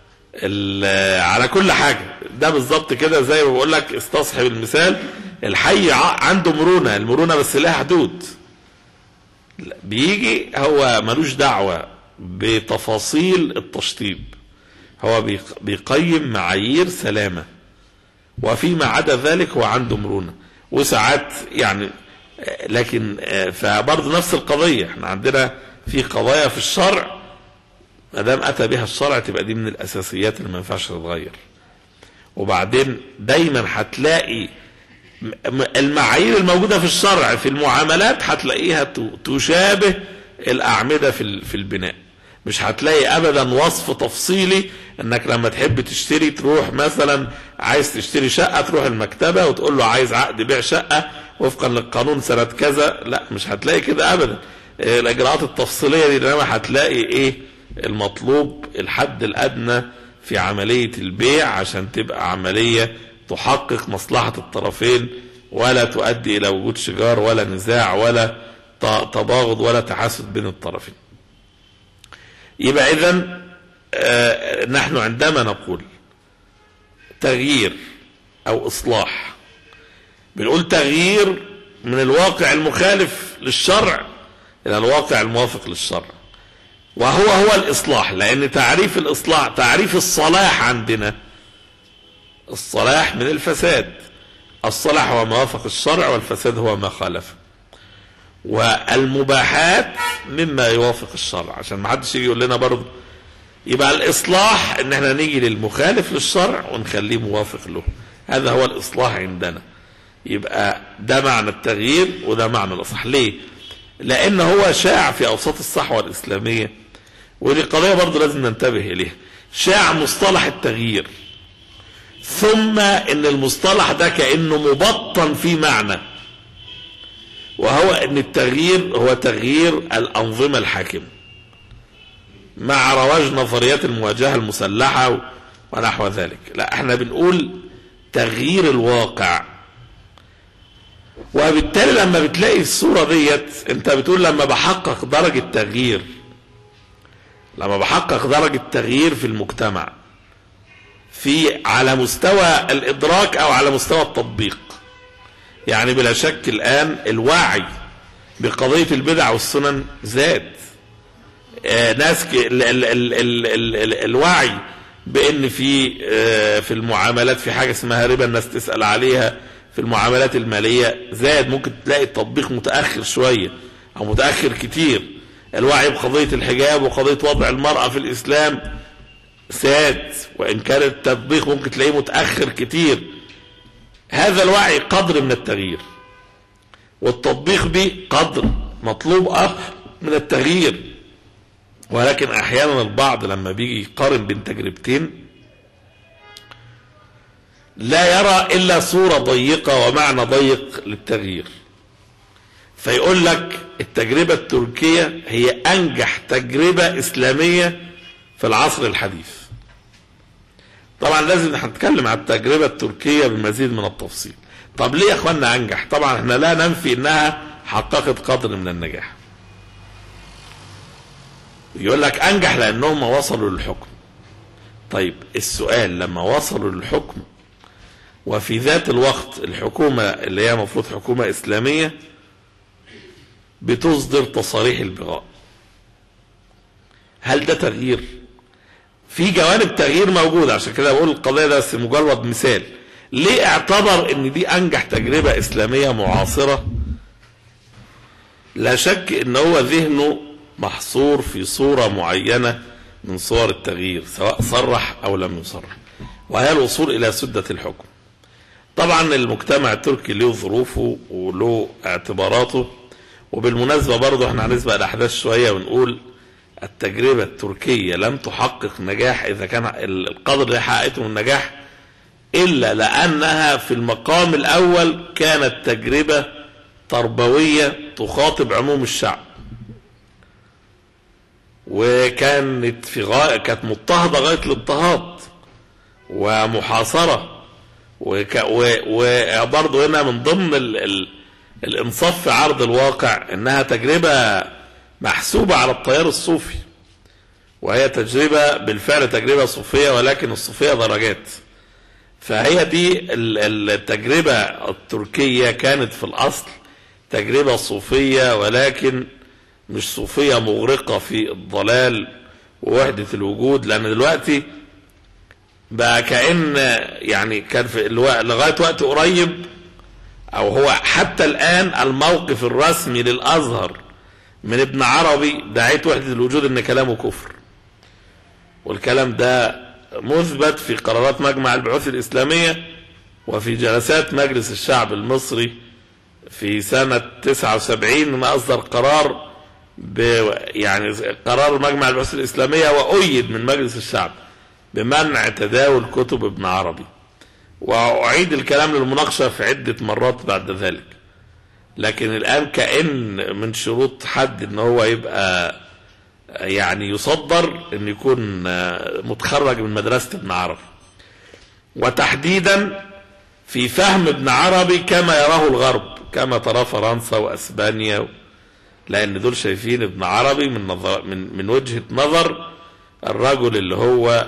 على كل حاجه ده بالظبط كده زي ما بقول لك استصحب المثال الحي عنده مرونه المرونه بس لها حدود بيجي هو ملوش دعوه بتفاصيل التشطيب هو بيقيم معايير سلامه وفيما عدا ذلك هو عنده مرونه وساعات يعني لكن فبرضه نفس القضية احنا عندنا في قضايا في الشرع ما دام اتى بها الشرع تبقى دي من الاساسيات اللي ما ينفعش تتغير وبعدين دايما هتلاقي المعايير الموجوده في الشرع في المعاملات هتلاقيها تشابه الاعمده في في البناء مش هتلاقي ابدا وصف تفصيلي انك لما تحب تشتري تروح مثلا عايز تشتري شقه تروح المكتبه وتقول له عايز عقد بيع شقه وفقا للقانون سنه كذا لا مش هتلاقي كده ابدا الاجراءات التفصيليه دي انما هتلاقي ايه المطلوب الحد الادنى في عمليه البيع عشان تبقى عمليه تحقق مصلحه الطرفين ولا تؤدي الى وجود شجار ولا نزاع ولا تباغض ولا تحاسد بين الطرفين يبقى اذا آه نحن عندما نقول تغيير او اصلاح بنقول تغيير من الواقع المخالف للشرع الى الواقع الموافق للشرع وهو هو الاصلاح لان تعريف الاصلاح تعريف الصلاح عندنا الصلاح من الفساد الصلاح هو ما وافق الشرع والفساد هو ما خالفه والمباحات مما يوافق الشرع عشان ما حدش يجي يقول لنا برضه يبقى الاصلاح ان احنا نيجي للمخالف للشرع ونخليه موافق له هذا هو الاصلاح عندنا يبقى ده معنى التغيير وده معنى الاصلاح ليه لان هو شاع في اوساط الصحوه الاسلاميه ودي قضيه برضه لازم ننتبه اليها شاع مصطلح التغيير ثم ان المصطلح ده كانه مبطن في معنى وهو ان التغيير هو تغيير الانظمه الحاكمه مع رواج نظريات المواجهه المسلحه ونحو ذلك لا احنا بنقول تغيير الواقع وبالتالي لما بتلاقي الصورة ديت انت بتقول لما بحقق درجة تغيير لما بحقق درجة تغيير في المجتمع في على مستوى الإدراك أو على مستوى التطبيق يعني بلا شك الآن الوعي بقضية البدع والسنن زاد آه ناس ك... ال... ال... ال... ال... ال... ال... الوعي بان في آه في المعاملات في حاجه اسمها ربا الناس تسال عليها في المعاملات الماليه زاد ممكن تلاقي التطبيق متاخر شويه او متاخر كتير الوعي بقضيه الحجاب وقضيه وضع المراه في الاسلام زاد وان كان التطبيق ممكن تلاقيه متاخر كتير هذا الوعي قدر من التغيير والتطبيق به قدر مطلوب اخر من التغيير ولكن احيانا البعض لما بيجي يقارن بين تجربتين لا يرى الا صوره ضيقه ومعنى ضيق للتغيير فيقول لك التجربه التركيه هي انجح تجربه اسلاميه في العصر الحديث طبعا لازم هنتكلم عن التجربه التركيه بمزيد من التفصيل طب ليه يا اخوانا انجح طبعا احنا لا ننفي انها حققت قدر من النجاح يقول لك انجح لانهم وصلوا للحكم طيب السؤال لما وصلوا للحكم وفي ذات الوقت الحكومة اللي هي مفروض حكومة إسلامية بتصدر تصاريح البغاء هل ده تغيير في جوانب تغيير موجودة عشان كده بقول القضية ده بس مجرد مثال ليه اعتبر ان دي انجح تجربة اسلامية معاصرة لا شك ان هو ذهنه محصور في صورة معينة من صور التغيير سواء صرح أو لم يصرح وهي الوصول إلى سدة الحكم طبعا المجتمع التركي له ظروفه وله اعتباراته وبالمناسبة برضه احنا هنسبق الأحداث شوية ونقول التجربة التركية لم تحقق نجاح إذا كان القدر اللي حققته من النجاح إلا لأنها في المقام الأول كانت تجربة تربوية تخاطب عموم الشعب وكانت في غاية كانت مضطهدة غاية الاضطهاد ومحاصرة وك... و... وبرضه هنا من ضمن ال... ال... الانصاف في عرض الواقع انها تجربة محسوبة على التيار الصوفي وهي تجربة بالفعل تجربة صوفية ولكن الصوفية درجات فهي دي التجربة التركية كانت في الأصل تجربة صوفية ولكن مش صوفية مغرقة في الضلال ووحدة الوجود لأن دلوقتي بقى كأن يعني كان في الوقت لغاية وقت قريب أو هو حتى الآن الموقف الرسمي للأزهر من ابن عربي دعيت وحدة الوجود إن كلامه كفر والكلام ده مثبت في قرارات مجمع البعوث الإسلامية وفي جلسات مجلس الشعب المصري في سنة 79 ما أصدر قرار ب يعني قرار مجمع البحوث الإسلامية وأيد من مجلس الشعب بمنع تداول كتب ابن عربي وأعيد الكلام للمناقشة في عدة مرات بعد ذلك لكن الآن كأن من شروط حد ان هو يبقى يعني يصدر ان يكون متخرج من مدرسة ابن عربي وتحديدا في فهم ابن عربي كما يراه الغرب كما ترى فرنسا واسبانيا لان دول شايفين ابن عربي من نظر من من وجهه نظر الرجل اللي هو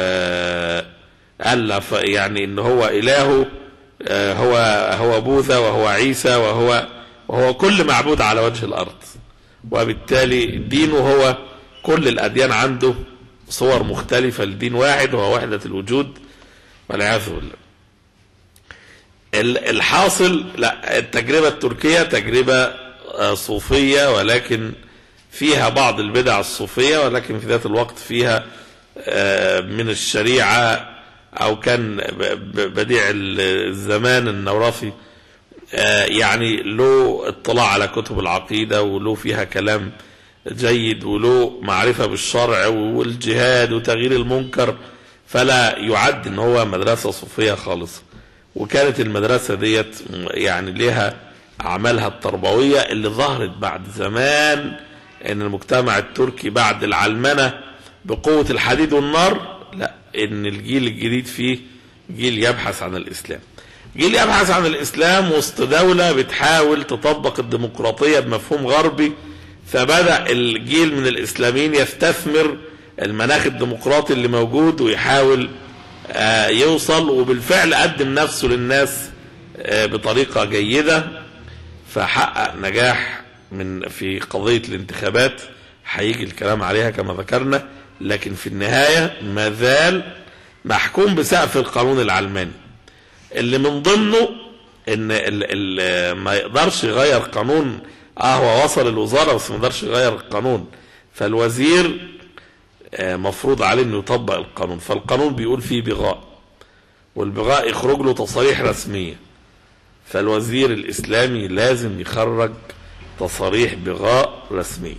الف يعني ان هو الهه هو هو بوذا وهو عيسى وهو وهو كل معبود على وجه الارض وبالتالي دينه هو كل الاديان عنده صور مختلفه لدين واحد وهو وحده الوجود والعياذ بالله الحاصل لا التجربة التركية تجربة آه، صوفية ولكن فيها بعض البدع الصوفية ولكن في ذات الوقت فيها آه، من الشريعة أو كان ب- ب- بديع الزمان النورافي آه، يعني له اطلاع على كتب العقيدة وله فيها كلام جيد وله معرفة بالشرع والجهاد وتغيير المنكر فلا يعد ان هو مدرسة صوفية خالصة وكانت المدرسة ديت يعني لها أعمالها التربوية اللي ظهرت بعد زمان ان المجتمع التركي بعد العلمنة بقوة الحديد والنار لا ان الجيل الجديد فيه جيل يبحث عن الإسلام جيل يبحث عن الإسلام وسط دولة بتحاول تطبق الديمقراطية بمفهوم غربي فبدأ الجيل من الإسلاميين يستثمر المناخ الديمقراطي اللي موجود ويحاول آه، يوصل وبالفعل قدم نفسه للناس آه، بطريقة جيدة فحقق نجاح من في قضية الانتخابات هيجي الكلام عليها كما ذكرنا لكن في النهاية ما زال محكوم بسقف القانون العلماني اللي من ضمنه ان ال ال ما يقدرش يغير قانون اه هو وصل الوزاره بس ما يقدرش يغير القانون فالوزير آه مفروض عليه انه يطبق القانون فالقانون بيقول فيه بغاء والبغاء يخرج له تصاريح رسميه فالوزير الاسلامي لازم يخرج تصاريح بغاء رسميه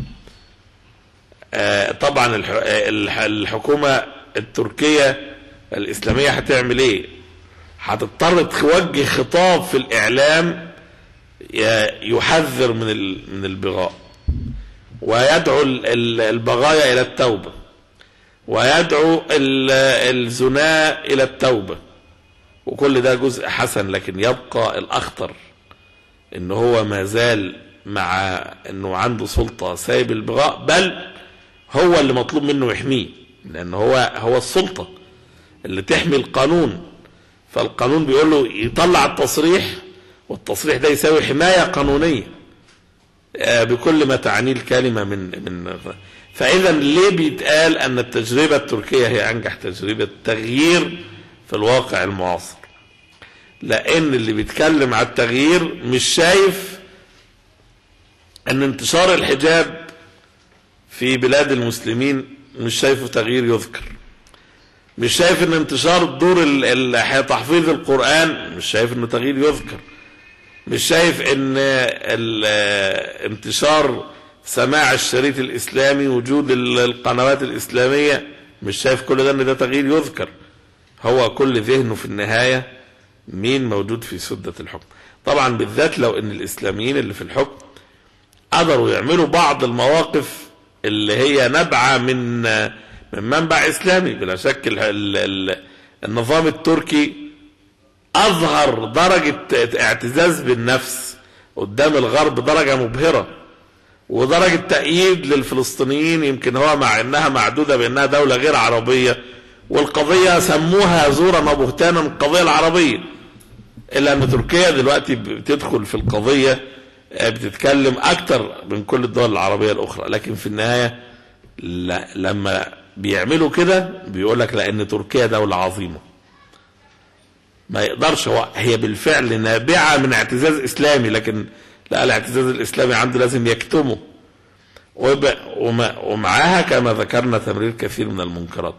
آه طبعا الح- آه، الح- الحكومه التركيه الاسلاميه هتعمل ايه هتضطر توجه خطاب في الاعلام ي- يحذر من ال- من البغاء ويدعو ال- ال- البغايا الى التوبه ويدعو ال- الزنا الى التوبه وكل ده جزء حسن لكن يبقى الاخطر ان هو ما زال مع انه عنده سلطه سايب البغاء بل هو اللي مطلوب منه يحميه لان هو هو السلطه اللي تحمي القانون فالقانون بيقول له يطلع التصريح والتصريح ده يساوي حمايه قانونيه آه، بكل ما تعنيه الكلمه من من فاذا ليه بيتقال ان التجربه التركيه هي انجح تجربه تغيير في الواقع المعاصر لان اللي بيتكلم على التغيير مش شايف ان انتشار الحجاب في بلاد المسلمين مش شايفه تغيير يذكر مش شايف ان انتشار الدور ال- ال- تحفيظ القرآن مش شايف انه تغيير يذكر مش شايف ان ال- انتشار سماع الشريط الاسلامي وجود ال- القنوات الاسلامية مش شايف كل ده ان ده تغيير يذكر هو كل ذهنه في النهاية مين موجود في سدة الحكم طبعا بالذات لو ان الاسلاميين اللي في الحكم قدروا يعملوا بعض المواقف اللي هي نابعة من من منبع اسلامي بلا شك ال ال ال النظام التركي اظهر درجة اعتزاز بالنفس قدام الغرب درجة مبهرة ودرجة تأييد للفلسطينيين يمكن هو مع انها معدودة بانها دولة غير عربية والقضية سموها زورا وبهتانا القضية العربية الا ان تركيا دلوقتي بتدخل في القضية آه، بتتكلم اكتر من كل الدول العربية الاخرى لكن في النهاية لا لما بيعملوا كده بيقول لك لان تركيا دولة عظيمة ما يقدرش هو هي بالفعل نابعة من اعتزاز اسلامي لكن لا الاعتزاز الاسلامي عنده لازم يكتمه وب- وما- ومعاها كما ذكرنا تمرير كثير من المنكرات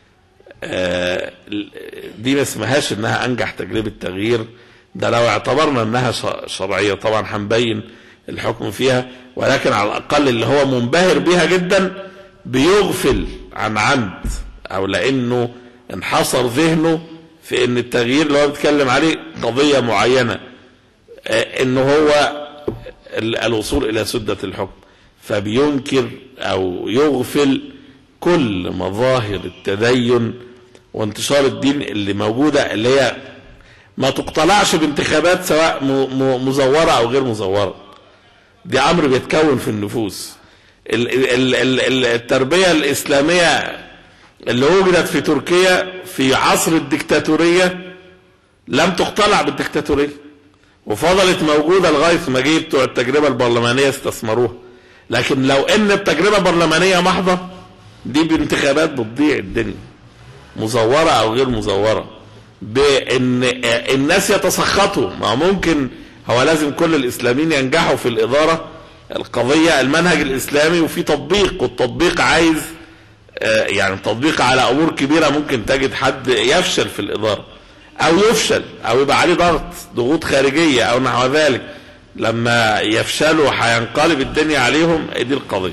آه، دي ما اسمهاش انها انجح تجربة تغيير ده لو اعتبرنا انها ش- شرعية طبعا هنبين الحكم فيها ولكن على الاقل اللي هو منبهر بيها جدا بيغفل عن عمد او لانه انحصر ذهنه في ان التغيير اللي هو بيتكلم عليه قضية معينة آه، ان هو ال- الوصول الى سدة الحكم فبينكر او يغفل كل مظاهر التدين وانتشار الدين اللي موجودة اللي هي ما تقتلعش بانتخابات سواء م- م- مزورة او غير مزورة دي امر بيتكون في النفوس ال- ال- ال- ال- التربية الاسلامية اللي وجدت في تركيا في عصر الدكتاتورية لم تقتلع بالدكتاتورية وفضلت موجودة لغاية ما جه بتوع التجربة البرلمانية استثمروها لكن لو ان التجربة برلمانية محضة دي بانتخابات بتضيع الدنيا مزورة او غير مزورة بان الناس يتسخطوا ما ممكن هو لازم كل الاسلاميين ينجحوا في الاداره القضيه المنهج الاسلامي وفي تطبيق والتطبيق عايز آه، يعني تطبيق على امور كبيره ممكن تجد حد يفشل في الاداره او يفشل او يبقى عليه ضغط ضغوط خارجيه او نحو ذلك لما يفشلوا هينقلب الدنيا عليهم دي القضيه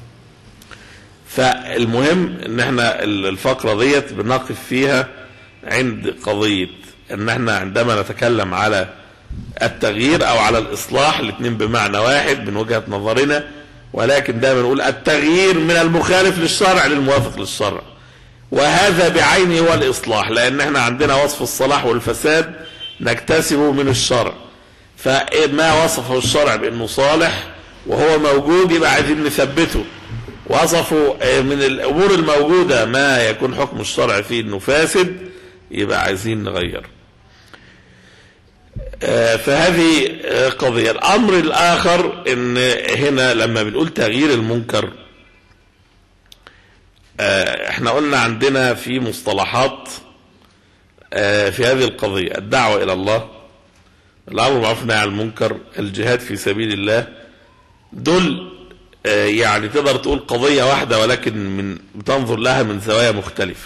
فالمهم ان احنا الفقره ديت بنقف فيها عند قضيه ان احنا عندما نتكلم على التغيير او على الاصلاح الاثنين بمعنى واحد من وجهه نظرنا ولكن دايما نقول التغيير من المخالف للشرع للموافق للشرع وهذا بعينه هو الاصلاح لان احنا عندنا وصف الصلاح والفساد نكتسبه من الشرع فما وصفه الشرع بانه صالح وهو موجود يبقى عايزين نثبته وصفوا من الامور الموجوده ما يكون حكم الشرع فيه انه فاسد يبقى عايزين نغير آه، فهذه آه، قضية الأمر الآخر إن هنا لما بنقول تغيير المنكر آه، احنا قلنا عندنا في مصطلحات في هذه القضية الدعوة إلى الله الأمر معروف عن المنكر الجهاد في سبيل الله دول يعني تقدر تقول قضية واحدة ولكن من بتنظر لها من زوايا مختلفة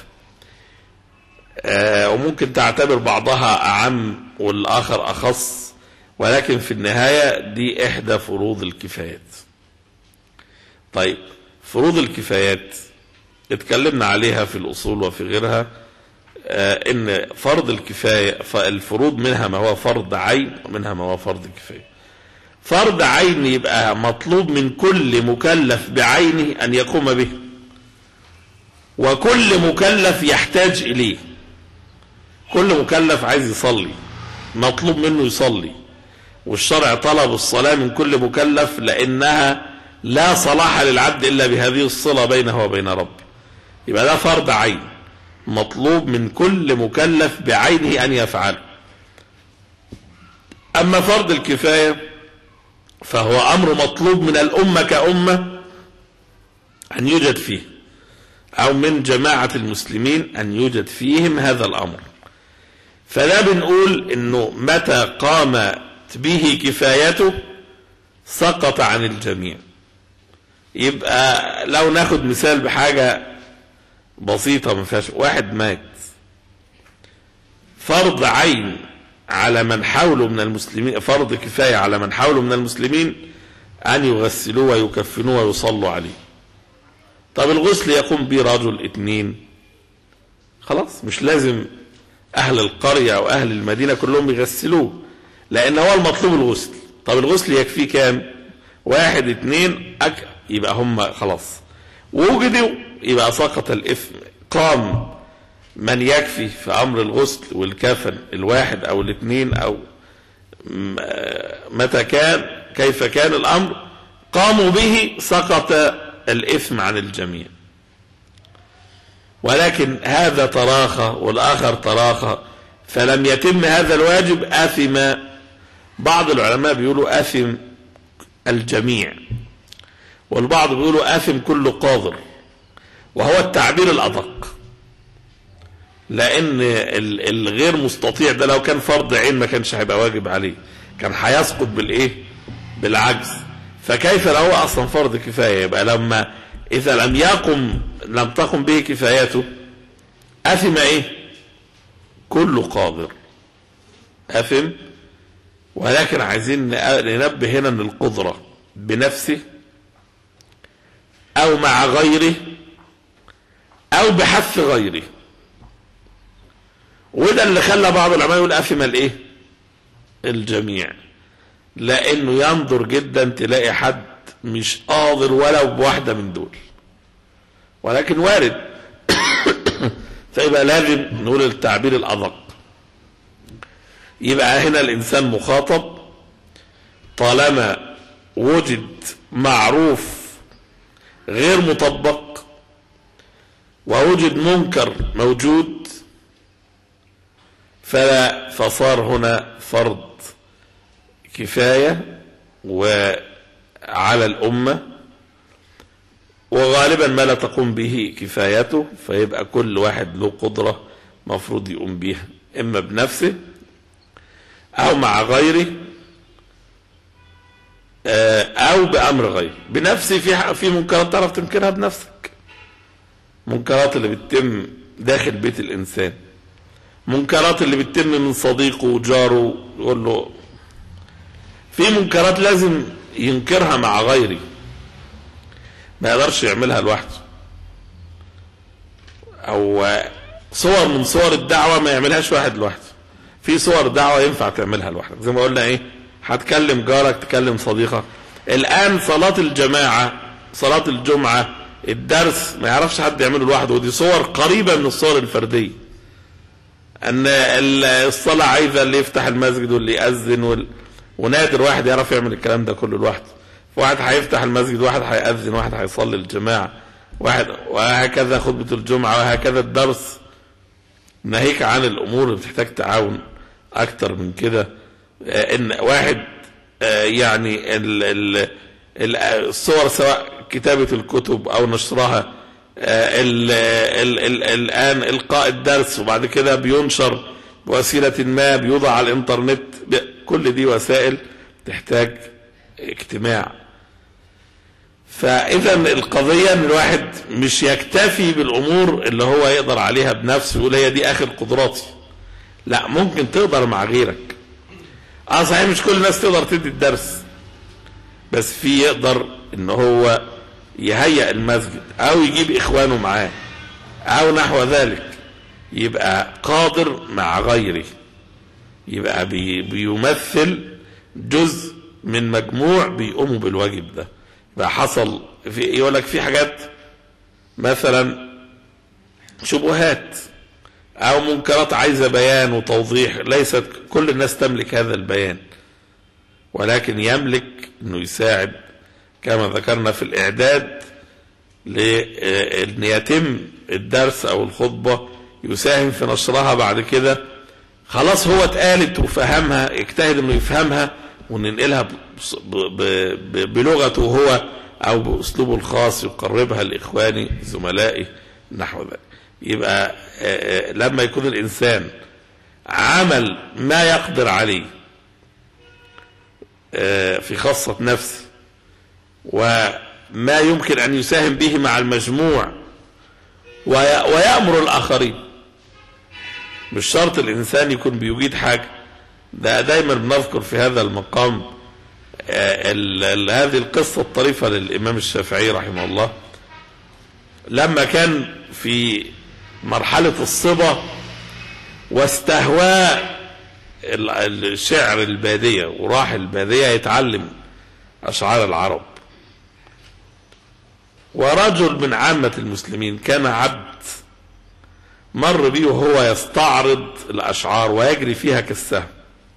وممكن تعتبر بعضها أعم والآخر أخص ولكن في النهاية دي إحدى فروض الكفايات طيب فروض الكفايات اتكلمنا عليها في الأصول وفي غيرها آه ان فرض الكفاية الفروض منها ما هو فرض عين ومنها ما هو فرض كفاية فرض عين يبقى مطلوب من كل مكلف بعينه أن يقوم به وكل مكلف يحتاج إليه كل مكلف عايز يصلي مطلوب منه يصلي والشرع طلب الصلاة من كل مكلف لأنها لا صلاح للعبد إلا بهذه الصلة بينه وبين ربه يبقى ده فرض عين مطلوب من كل مكلف بعينه أن يفعله أما فرض الكفاية فهو أمر مطلوب من الأمة كأمة أن يوجد فيه أو من جماعة المسلمين أن يوجد فيهم هذا الأمر فلا بنقول انه متى قامت به كفايته سقط عن الجميع يبقى لو ناخد مثال بحاجة بسيطة ما فيهاش واحد مات فرض عين على من حوله من المسلمين فرض كفاية على من حوله من المسلمين أن يغسلوه ويكفنوه ويصلوا عليه طب الغسل يقوم به رجل اتنين خلاص مش لازم أهل القرية أو أهل المدينة كلهم يغسلوه لأن هو المطلوب الغسل طب الغسل يكفيه كام واحد اتنين أك... يبقى هم خلاص وجدوا يبقى سقط الإثم قام من يكفي في أمر الغسل والكفن الواحد أو الاثنين أو متى كان كيف كان الأمر قاموا به سقط الإثم عن الجميع ولكن هذا تراخى والآخر تراخى فلم يتم هذا الواجب آثم بعض العلماء بيقولوا آثم الجميع والبعض بيقولوا آثم كل قاذر وهو التعبير الأدق لأن الغير مستطيع ده لو كان فرض عين ما كانش هيبقى واجب عليه كان هيسقط بالإيه بالعجز فكيف لو هو أصلا فرض كفاية يبقى لما إذا لم يقم لم تقم به كفايته أثم إيه كل قادر أثم ولكن عايزين ننبه هنا أن القدرة بنفسه أو مع غيره أو بحث غيره وده اللي خلى بعض العلماء يقول أثم الإيه الجميع لأنه ينظر جدا تلاقي حد مش قادر ولو بواحدة من دول ولكن وارد فيبقى لازم نقول التعبير الأدق يبقى هنا الإنسان مخاطب طالما وجد معروف غير مطبق ووجد منكر موجود فلا فصار هنا فرض كفاية وعلى الأمة وغالبا ما لا تقوم به كفايته فيبقى كل واحد له قدرة مفروض يقوم بها إما بنفسه أو مع غيره آه، او بامر غير بنفسي في ح- في منكرات تعرف تنكرها بنفسك منكرات اللي بتتم داخل بيت الانسان منكرات اللي بتتم من صديقه وجاره يقول له في منكرات لازم ينكرها مع غيري ما يقدرش يعملها لوحده او آه، صور من صور الدعوة ما يعملهاش واحد لوحده في صور دعوة ينفع تعملها لوحدك زي ما قلنا ايه هتكلم جارك تكلم صديقك الان صلاة الجماعة صلاة الجمعة الدرس ما يعرفش حد يعمله لوحده ودي صور قريبة من الصور الفردية ان ال- الصلاة عايزة اللي يفتح المسجد واللي يأذن وال... ونادر واحد يعرف يعمل الكلام ده كله لوحده واحد هيفتح المسجد واحد هيأذن واحد هيصلي الجماعة واحد وهكذا خطبة الجمعة وهكذا الدرس ناهيك عن الامور اللي بتحتاج تعاون اكتر من كده آه، ان واحد آه، يعني ال- ال- ال- الصور سواء كتابة الكتب او نشرها آه، ال- ال- ال- الان القاء الدرس وبعد كده بينشر بوسيلة ما بيوضع على الانترنت ب- كل دي وسائل تحتاج اجتماع فاذا القضيه ان الواحد مش يكتفي بالامور اللي هو يقدر عليها بنفسه يقول هي دي اخر قدراتي لا ممكن تقدر مع غيرك اه صحيح مش كل الناس تقدر تدي الدرس بس في يقدر ان هو يهيئ المسجد او يجيب اخوانه معاه او نحو ذلك يبقى قادر مع غيره يبقى بي بيمثل جزء من مجموع بيقوموا بالواجب ده يبقى حصل في يقول لك في حاجات مثلا شبهات او منكرات عايزه بيان وتوضيح ليست كل الناس تملك هذا البيان ولكن يملك انه يساعد كما ذكرنا في الاعداد لان يتم الدرس او الخطبه يساهم في نشرها بعد كده خلاص هو اتقالت وفهمها اجتهد انه يفهمها وننقلها بص- ب- ب- ب- بلغته هو او باسلوبه الخاص يقربها لاخواني زملائي نحو ذلك يبقى آه، آه، لما يكون الانسان عمل ما يقدر عليه آه، في خاصة نفسه وما يمكن ان يساهم به مع المجموع وي- ويأمر الاخرين مش شرط الانسان يكون بيجيد حاجه ده دايما بنذكر في هذا المقام آه، ال- ال- هذه القصه الطريفه للامام الشافعي رحمه الله لما كان في مرحله الصبا واستهواه ال- الشعر الباديه وراح الباديه يتعلم اشعار العرب ورجل من عامه المسلمين كان عبد مر بيه وهو يستعرض الاشعار ويجري فيها كالسهم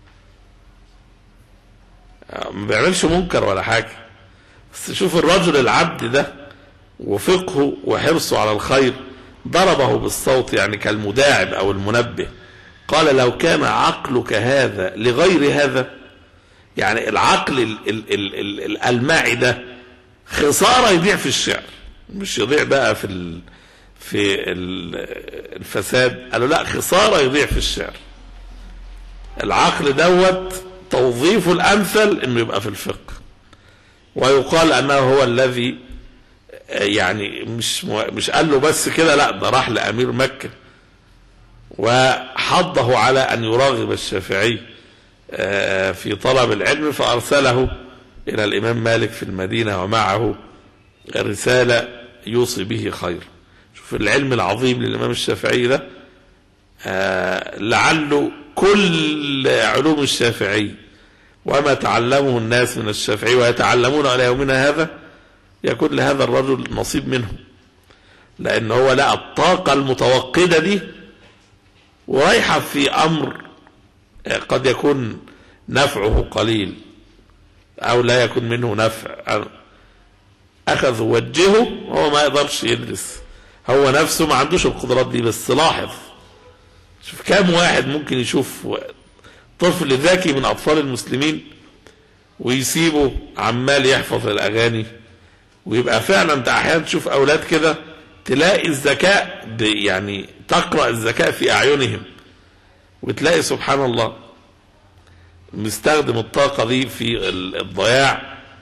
ما بيعملش منكر ولا حاجه بس شوف الرجل العبد ده وفقهه وحرصه على الخير ضربه بالصوت يعني كالمداعب او المنبه قال لو كان عقلك هذا لغير هذا يعني العقل ال ال ال ال الألماعي ده خسارة يضيع في الشعر مش يضيع بقى في ال في ال- الفساد قالوا لا خسارة يضيع في الشعر العقل دوت توظيفه الأمثل انه يبقى في الفقه ويقال انه هو الذي آه، يعني مش مو- مش قال له بس كده لا ده راح لامير مكه وحضه على ان يراغب الشافعي آه، في طلب العلم فارسله الى الامام مالك في المدينه ومعه رساله يوصي به خير شوف العلم العظيم للامام الشافعي ده آه، لعله كل علوم الشافعي وما تعلمه الناس من الشافعي ويتعلمون على يومنا هذا يكون لهذا الرجل نصيب منه لأن هو لقى الطاقة المتوقدة دي ورايحة في أمر قد يكون نفعه قليل أو لا يكون منه نفع أخذ وجهه هو ما يقدرش يدرس هو نفسه ما عندوش القدرات دي بس لاحظ شوف كام واحد ممكن يشوف طفل ذكي من أطفال المسلمين ويسيبه عمال يحفظ الأغاني ويبقى فعلا انت أحيانا تشوف أولاد كده تلاقي الذكاء ب- يعني تقرأ الذكاء في أعينهم وتلاقي سبحان الله مستخدم الطاقة دي في ال- الضياع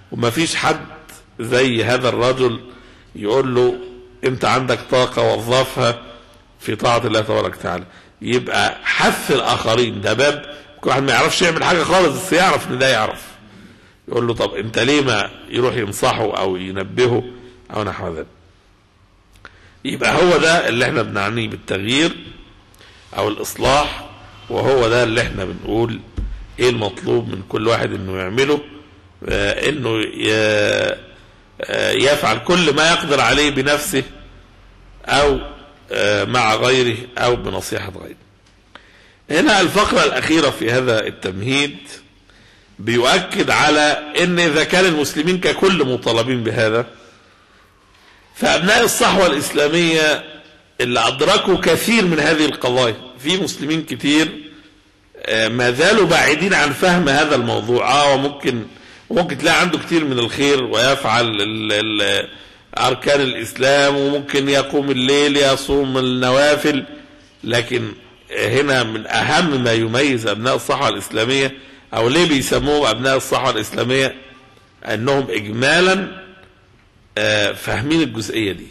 ومفيش حد زي هذا الرجل يقول له انت عندك طاقة وظفها في طاعة الله تبارك وتعالى يبقى حث الآخرين ده باب كل واحد ما يعرفش يعمل حاجة خالص بس يعرف ان ده يعرف يقول له طب انت ليه ما يروح ينصحه او ينبهه او نحو ذلك يبقى هو ده اللي احنا بنعنيه بالتغيير او الاصلاح وهو ده اللي احنا بنقول ايه المطلوب من كل واحد انه يعمله آه انه ي- آه يفعل كل ما يقدر عليه بنفسه او آه مع غيره او بنصيحة غيره هنا الفقرة الاخيرة في هذا التمهيد بيؤكد على ان اذا كان المسلمين ككل مطالبين بهذا فابناء الصحوة الاسلامية اللي ادركوا كثير من هذه القضايا في مسلمين كتير آه، ما زالوا بعيدين عن فهم هذا الموضوع اه وممكن وممكن تلاقي عنده كتير من الخير ويفعل ال ال اركان الاسلام وممكن يقوم الليل يصوم النوافل لكن هنا من اهم ما يميز ابناء الصحوه الاسلاميه او ليه بيسموهم ابناء الصحوه الاسلاميه انهم اجمالا آه، فاهمين الجزئيه دي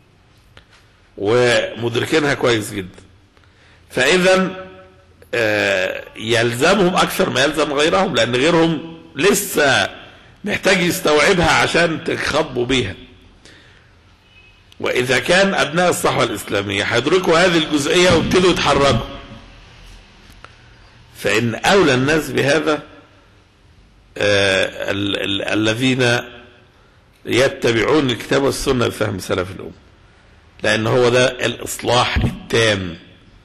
ومدركينها كويس جدا فاذا آه، يلزمهم اكثر ما يلزم غيرهم لان غيرهم لسه محتاج يستوعبها عشان تخاطبوا بيها واذا كان ابناء الصحوه الاسلاميه هيدركوا هذه الجزئيه ويبتدوا يتحركوا فان اولى الناس بهذا آه، ال- ال- الذين يتبعون الكتاب والسنه بفهم سلف الامه لان هو ده الاصلاح التام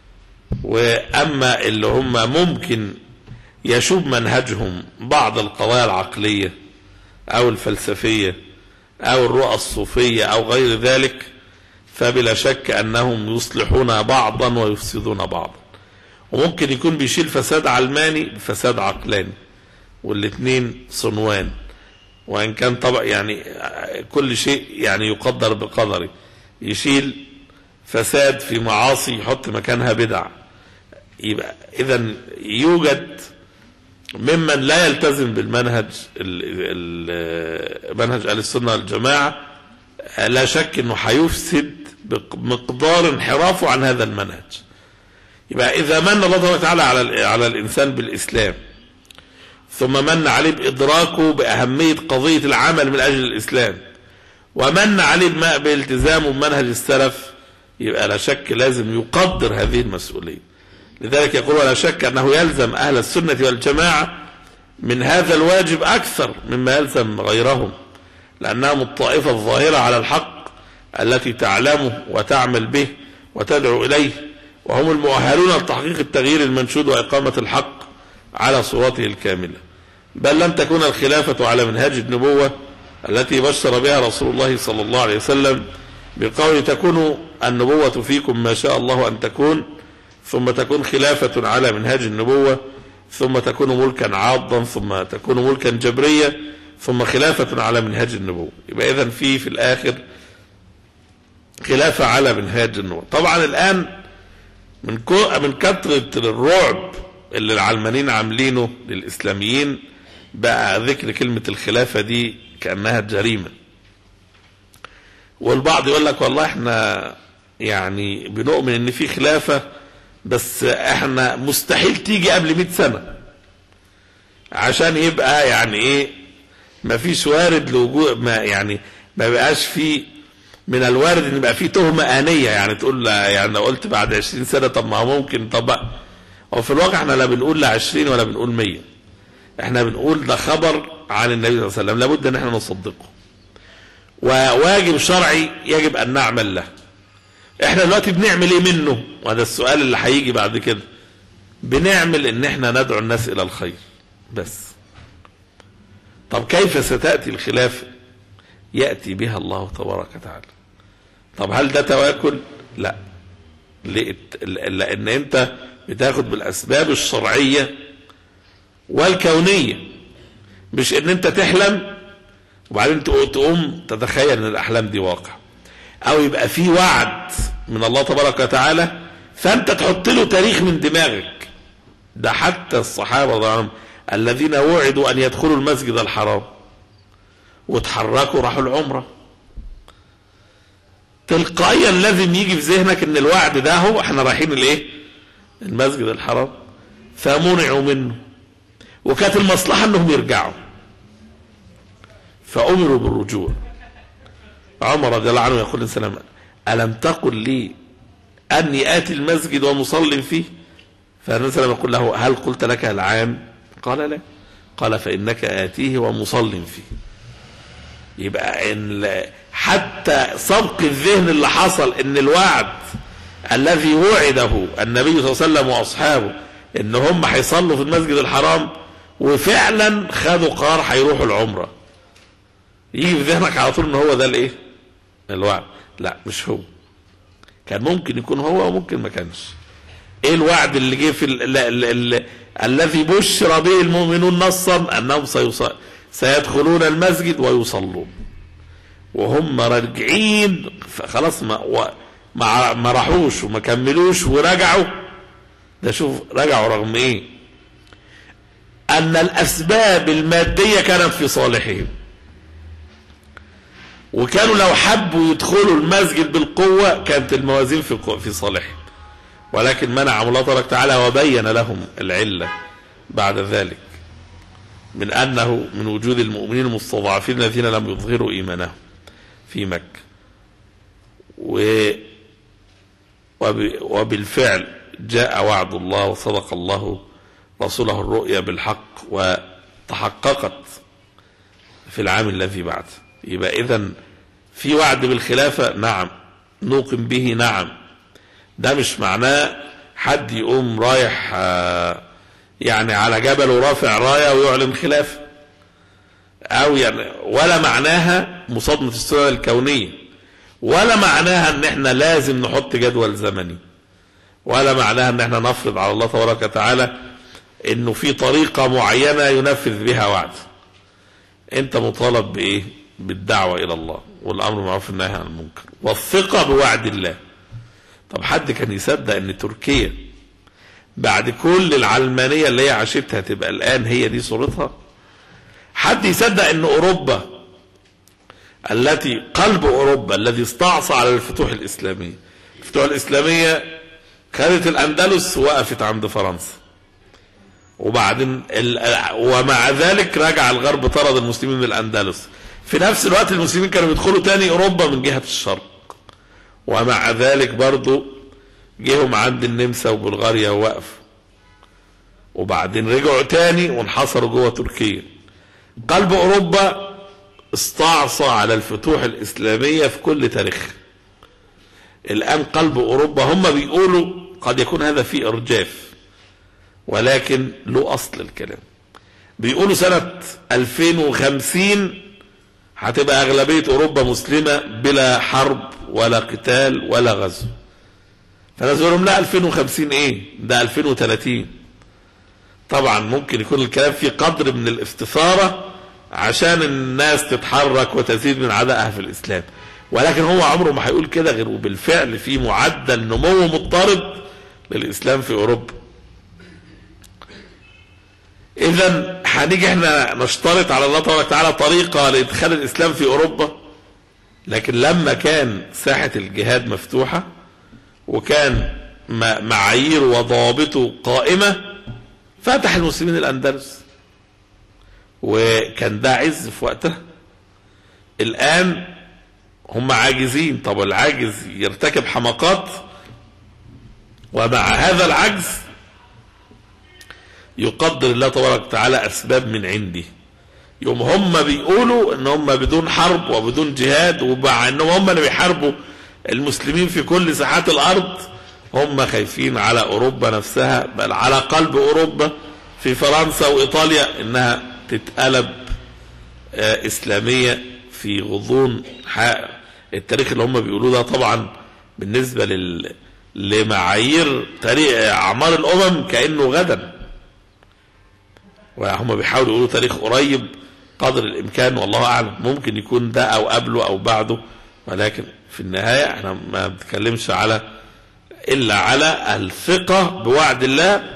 واما اللي هم ممكن يشوب منهجهم بعض القضايا العقليه او الفلسفيه او الرؤى الصوفيه او غير ذلك فبلا شك انهم يصلحون بعضا ويفسدون بعضا وممكن يكون بيشيل فساد علماني بفساد عقلاني والاثنين صنوان وان كان طبعا يعني كل شيء يعني يقدر بقدره يشيل فساد في معاصي يحط مكانها بدع يبقى اذا يوجد ممن لا يلتزم بالمنهج ال- ال- منهج اهل السنه والجماعه لا شك انه هيفسد بمقدار انحرافه عن هذا المنهج يبقى اذا من الله تبارك وتعالى على ال- على الانسان بالاسلام ثم من عليه بادراكه باهميه قضيه العمل من اجل الاسلام ومن عليه بما- بالتزامه بمنهج السلف يبقى لا شك لازم يقدر هذه المسؤوليه لذلك يقول ولا شك انه يلزم اهل السنه والجماعه من هذا الواجب اكثر مما يلزم غيرهم لانهم الطائفه الظاهره على الحق التي تعلمه وتعمل به وتدعو اليه وهم المؤهلون لتحقيق التغيير المنشود واقامه الحق على صورته الكامله بل لن تكون الخلافه على منهاج النبوه التي بشر بها رسول الله صلى الله عليه وسلم بقول تكون النبوه فيكم ما شاء الله ان تكون ثم تكون خلافة على منهاج النبوة ثم تكون ملكا عاضا ثم تكون ملكا جبريا ثم خلافة على منهاج النبوة يبقى إذا في في الآخر خلافة على منهاج النبوة طبعا الآن من كو من كثرة الرعب اللي العلمانيين عاملينه للإسلاميين بقى ذكر كلمة الخلافة دي كأنها جريمة والبعض يقول لك والله احنا يعني بنؤمن ان في خلافة بس احنا مستحيل تيجي قبل 100 سنة عشان يبقى يعني ايه ما فيش وارد لوجود ما يعني ما بقاش في من الوارد ان يبقى في تهمة آنية يعني تقول لا يعني لو قلت بعد 20 سنة طب ما هو ممكن طب وفي الواقع احنا لا بنقول لا 20 ولا بنقول 100 احنا بنقول ده خبر عن النبي صلى الله عليه وسلم لابد ان احنا نصدقه وواجب شرعي يجب ان نعمل له احنا دلوقتي بنعمل ايه منه وهذا السؤال اللي هيجي بعد كده بنعمل ان احنا ندعو الناس الى الخير بس طب كيف ستأتي الخلافة يأتي بها الله تبارك وتعالى طب هل ده تواكل لا لقيت- لان انت بتاخد بالاسباب الشرعية والكونية مش ان انت تحلم وبعدين تقو- تقوم تتخيل ان الاحلام دي واقع او يبقى في وعد من الله تبارك وتعالى فانت تحط له تاريخ من دماغك ده حتى الصحابه رضي الله عنهم الذين وعدوا ان يدخلوا المسجد الحرام وتحركوا راحوا العمرة تلقائيا لازم يجي في ذهنك ان الوعد ده هو احنا رايحين الايه المسجد الحرام فمنعوا منه وكانت المصلحة انهم يرجعوا فأمروا بالرجوع عمر رضي الله عنه يقول للسلام ألم تقل لي أني آتي المسجد ومصل فيه فالنبي صلى الله عليه وسلم يقول له هل قلت لك العام قال لا قال فإنك آتيه ومصل فيه يبقى إن حتى سبق الذهن اللي حصل ان الوعد الذي وعده النبي صلى الله عليه وسلم واصحابه ان هم هيصلوا في المسجد الحرام وفعلا خدوا قرار هيروحوا العمره يجي في ذهنك على طول ان هو ده الايه الوعد لا مش هو كان ممكن يكون هو وممكن ما كانش ايه الوعد اللي جه في ال ال ال الذي بشر به المؤمنون نصا انهم سيص- سيدخلون المسجد ويصلون وهم راجعين خلاص ما و- ما ما راحوش وما كملوش ورجعوا ده شوف رجعوا رغم ايه ان الاسباب الماديه كانت في صالحهم وكانوا لو حبوا يدخلوا المسجد بالقوه كانت الموازين في قو- في صالحهم ولكن منعهم الله تبارك وتعالى وبين لهم العله بعد ذلك من انه من وجود المؤمنين المستضعفين الذين لم يظهروا ايمانهم في مكة و وب... وبالفعل جاء وعد الله وصدق الله رسوله الرؤيا بالحق وتحققت في العام الذي بعد يبقى إذا في وعد بالخلافة نعم نوقن به نعم ده مش معناه حد يقوم رايح آه، يعني على جبل ورافع راية ويعلن خلافه او يعني ولا معناها مصادمة السنن الكونية ولا معناها ان احنا لازم نحط جدول زمني ولا معناها ان احنا نفرض على الله تبارك وتعالى انه في طريقة معينة ينفذ بها وعد انت مطالب بايه بالدعوة الى الله والامر بالمعروف والنهي عن المنكر والثقة بوعد الله طب حد كان يصدق ان تركيا بعد كل العلمانية اللي هي عاشتها تبقى الان هي دي صورتها حد يصدق ان اوروبا التي قلب اوروبا الذي استعصى على الفتوح الاسلاميه الفتوح الاسلاميه خدت الاندلس وقفت عند فرنسا وبعدين ال... ومع ذلك رجع الغرب طرد المسلمين من الاندلس في نفس الوقت المسلمين كانوا بيدخلوا تاني اوروبا من جهه الشرق ومع ذلك برضو جيهم عند النمسا وبلغاريا ووقفوا وبعدين رجعوا تاني وانحصروا جوه تركيا قلب اوروبا استعصى على الفتوح الاسلاميه في كل تاريخ الان قلب اوروبا هم بيقولوا قد يكون هذا فيه ارجاف ولكن له اصل الكلام بيقولوا سنه 2050 هتبقى اغلبيه اوروبا مسلمه بلا حرب ولا قتال ولا غزو فناس بيقول لهم لا 2050 ايه ده 2030 طبعا ممكن يكون الكلام فيه قدر من الاستثارة عشان الناس تتحرك وتزيد من عدائها في الإسلام ولكن هو عمره ما هيقول كده غير وبالفعل في معدل نمو مضطرد للإسلام في أوروبا إذا هنيجي احنا نشترط على الله تبارك وتعالى طريقة لإدخال الإسلام في أوروبا لكن لما كان ساحة الجهاد مفتوحة وكان م- معايير وضوابطه قائمة فتح المسلمين الأندلس وكان ده عز في وقتها الآن هم عاجزين طب العاجز يرتكب حماقات ومع هذا العجز يقدر الله تبارك وتعالى أسباب من عنده يوم هم بيقولوا ان هم بدون حرب وبدون جهاد ومع انهم هم اللي بيحاربوا المسلمين في كل ساحات الارض هم خايفين على اوروبا نفسها بل على قلب اوروبا في فرنسا وايطاليا انها تتقلب آه، اسلاميه في غضون ح- التاريخ اللي هم بيقولوه ده طبعا بالنسبه لل لمعايير تاريخ اعمار الامم كانه غدا وهم بيحاولوا يقولوا تاريخ قريب قدر الامكان والله اعلم ممكن يكون ده او قبله او بعده ولكن في النهايه احنا ما بنتكلمش على الا على الثقه بوعد الله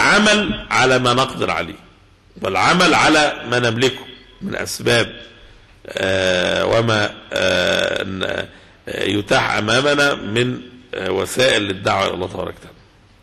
والعمل على ما نقدر عليه والعمل على ما نملكه من اسباب آه، وما آه، ن- آه، يتاح أمامنا من آه، وسائل للدعوة إلى الله تبارك وتعالى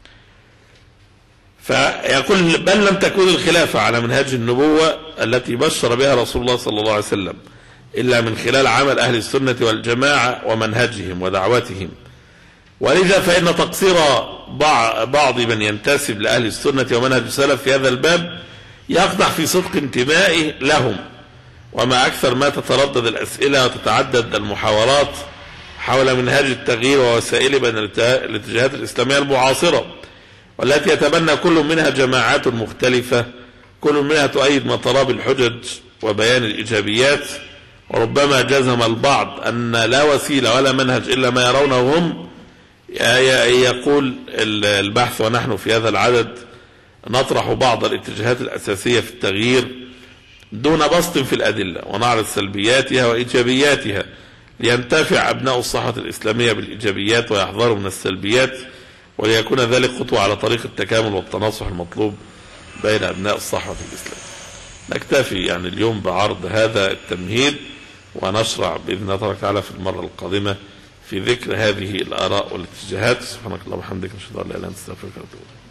فيقول بل لم تكن الخلافة على منهج النبوة التي بشر بها رسول الله صلى الله عليه وسلم إلا من خلال عمل أهل السنة والجماعة ومنهجهم ودعوتهم ولذا فإن تقصير بع- بعض من ينتسب لأهل السنة ومنهج السلف في هذا الباب يقدح في صدق انتمائه لهم وما أكثر ما تتردد الأسئلة وتتعدد المحاورات حول منهاج التغيير ووسائله بين الاتجاه- الاتجاهات الإسلامية المعاصرة والتي يتبنى كل منها جماعات مختلفة كل منها تؤيد مطالب الحجج وبيان الإيجابيات وربما جزم البعض أن لا وسيلة ولا منهج إلا ما يرونه هم ي- يقول ال- البحث ونحن في هذا العدد نطرح بعض الاتجاهات الأساسية في التغيير دون بسط في الأدلة ونعرض سلبياتها وإيجابياتها لينتفع أبناء الصحة الإسلامية بالإيجابيات ويحذروا من السلبيات وليكون ذلك خطوة على طريق التكامل والتناصح المطلوب بين أبناء الصحة الإسلامية نكتفي يعني اليوم بعرض هذا التمهيد ونشرع بإذن الله تبارك وتعالى في المرة القادمة في ذكر هذه الآراء والاتجاهات سبحانك اللهم وبحمدك نشهد أن لا إله إلا أنت نستغفرك ونتوب إليك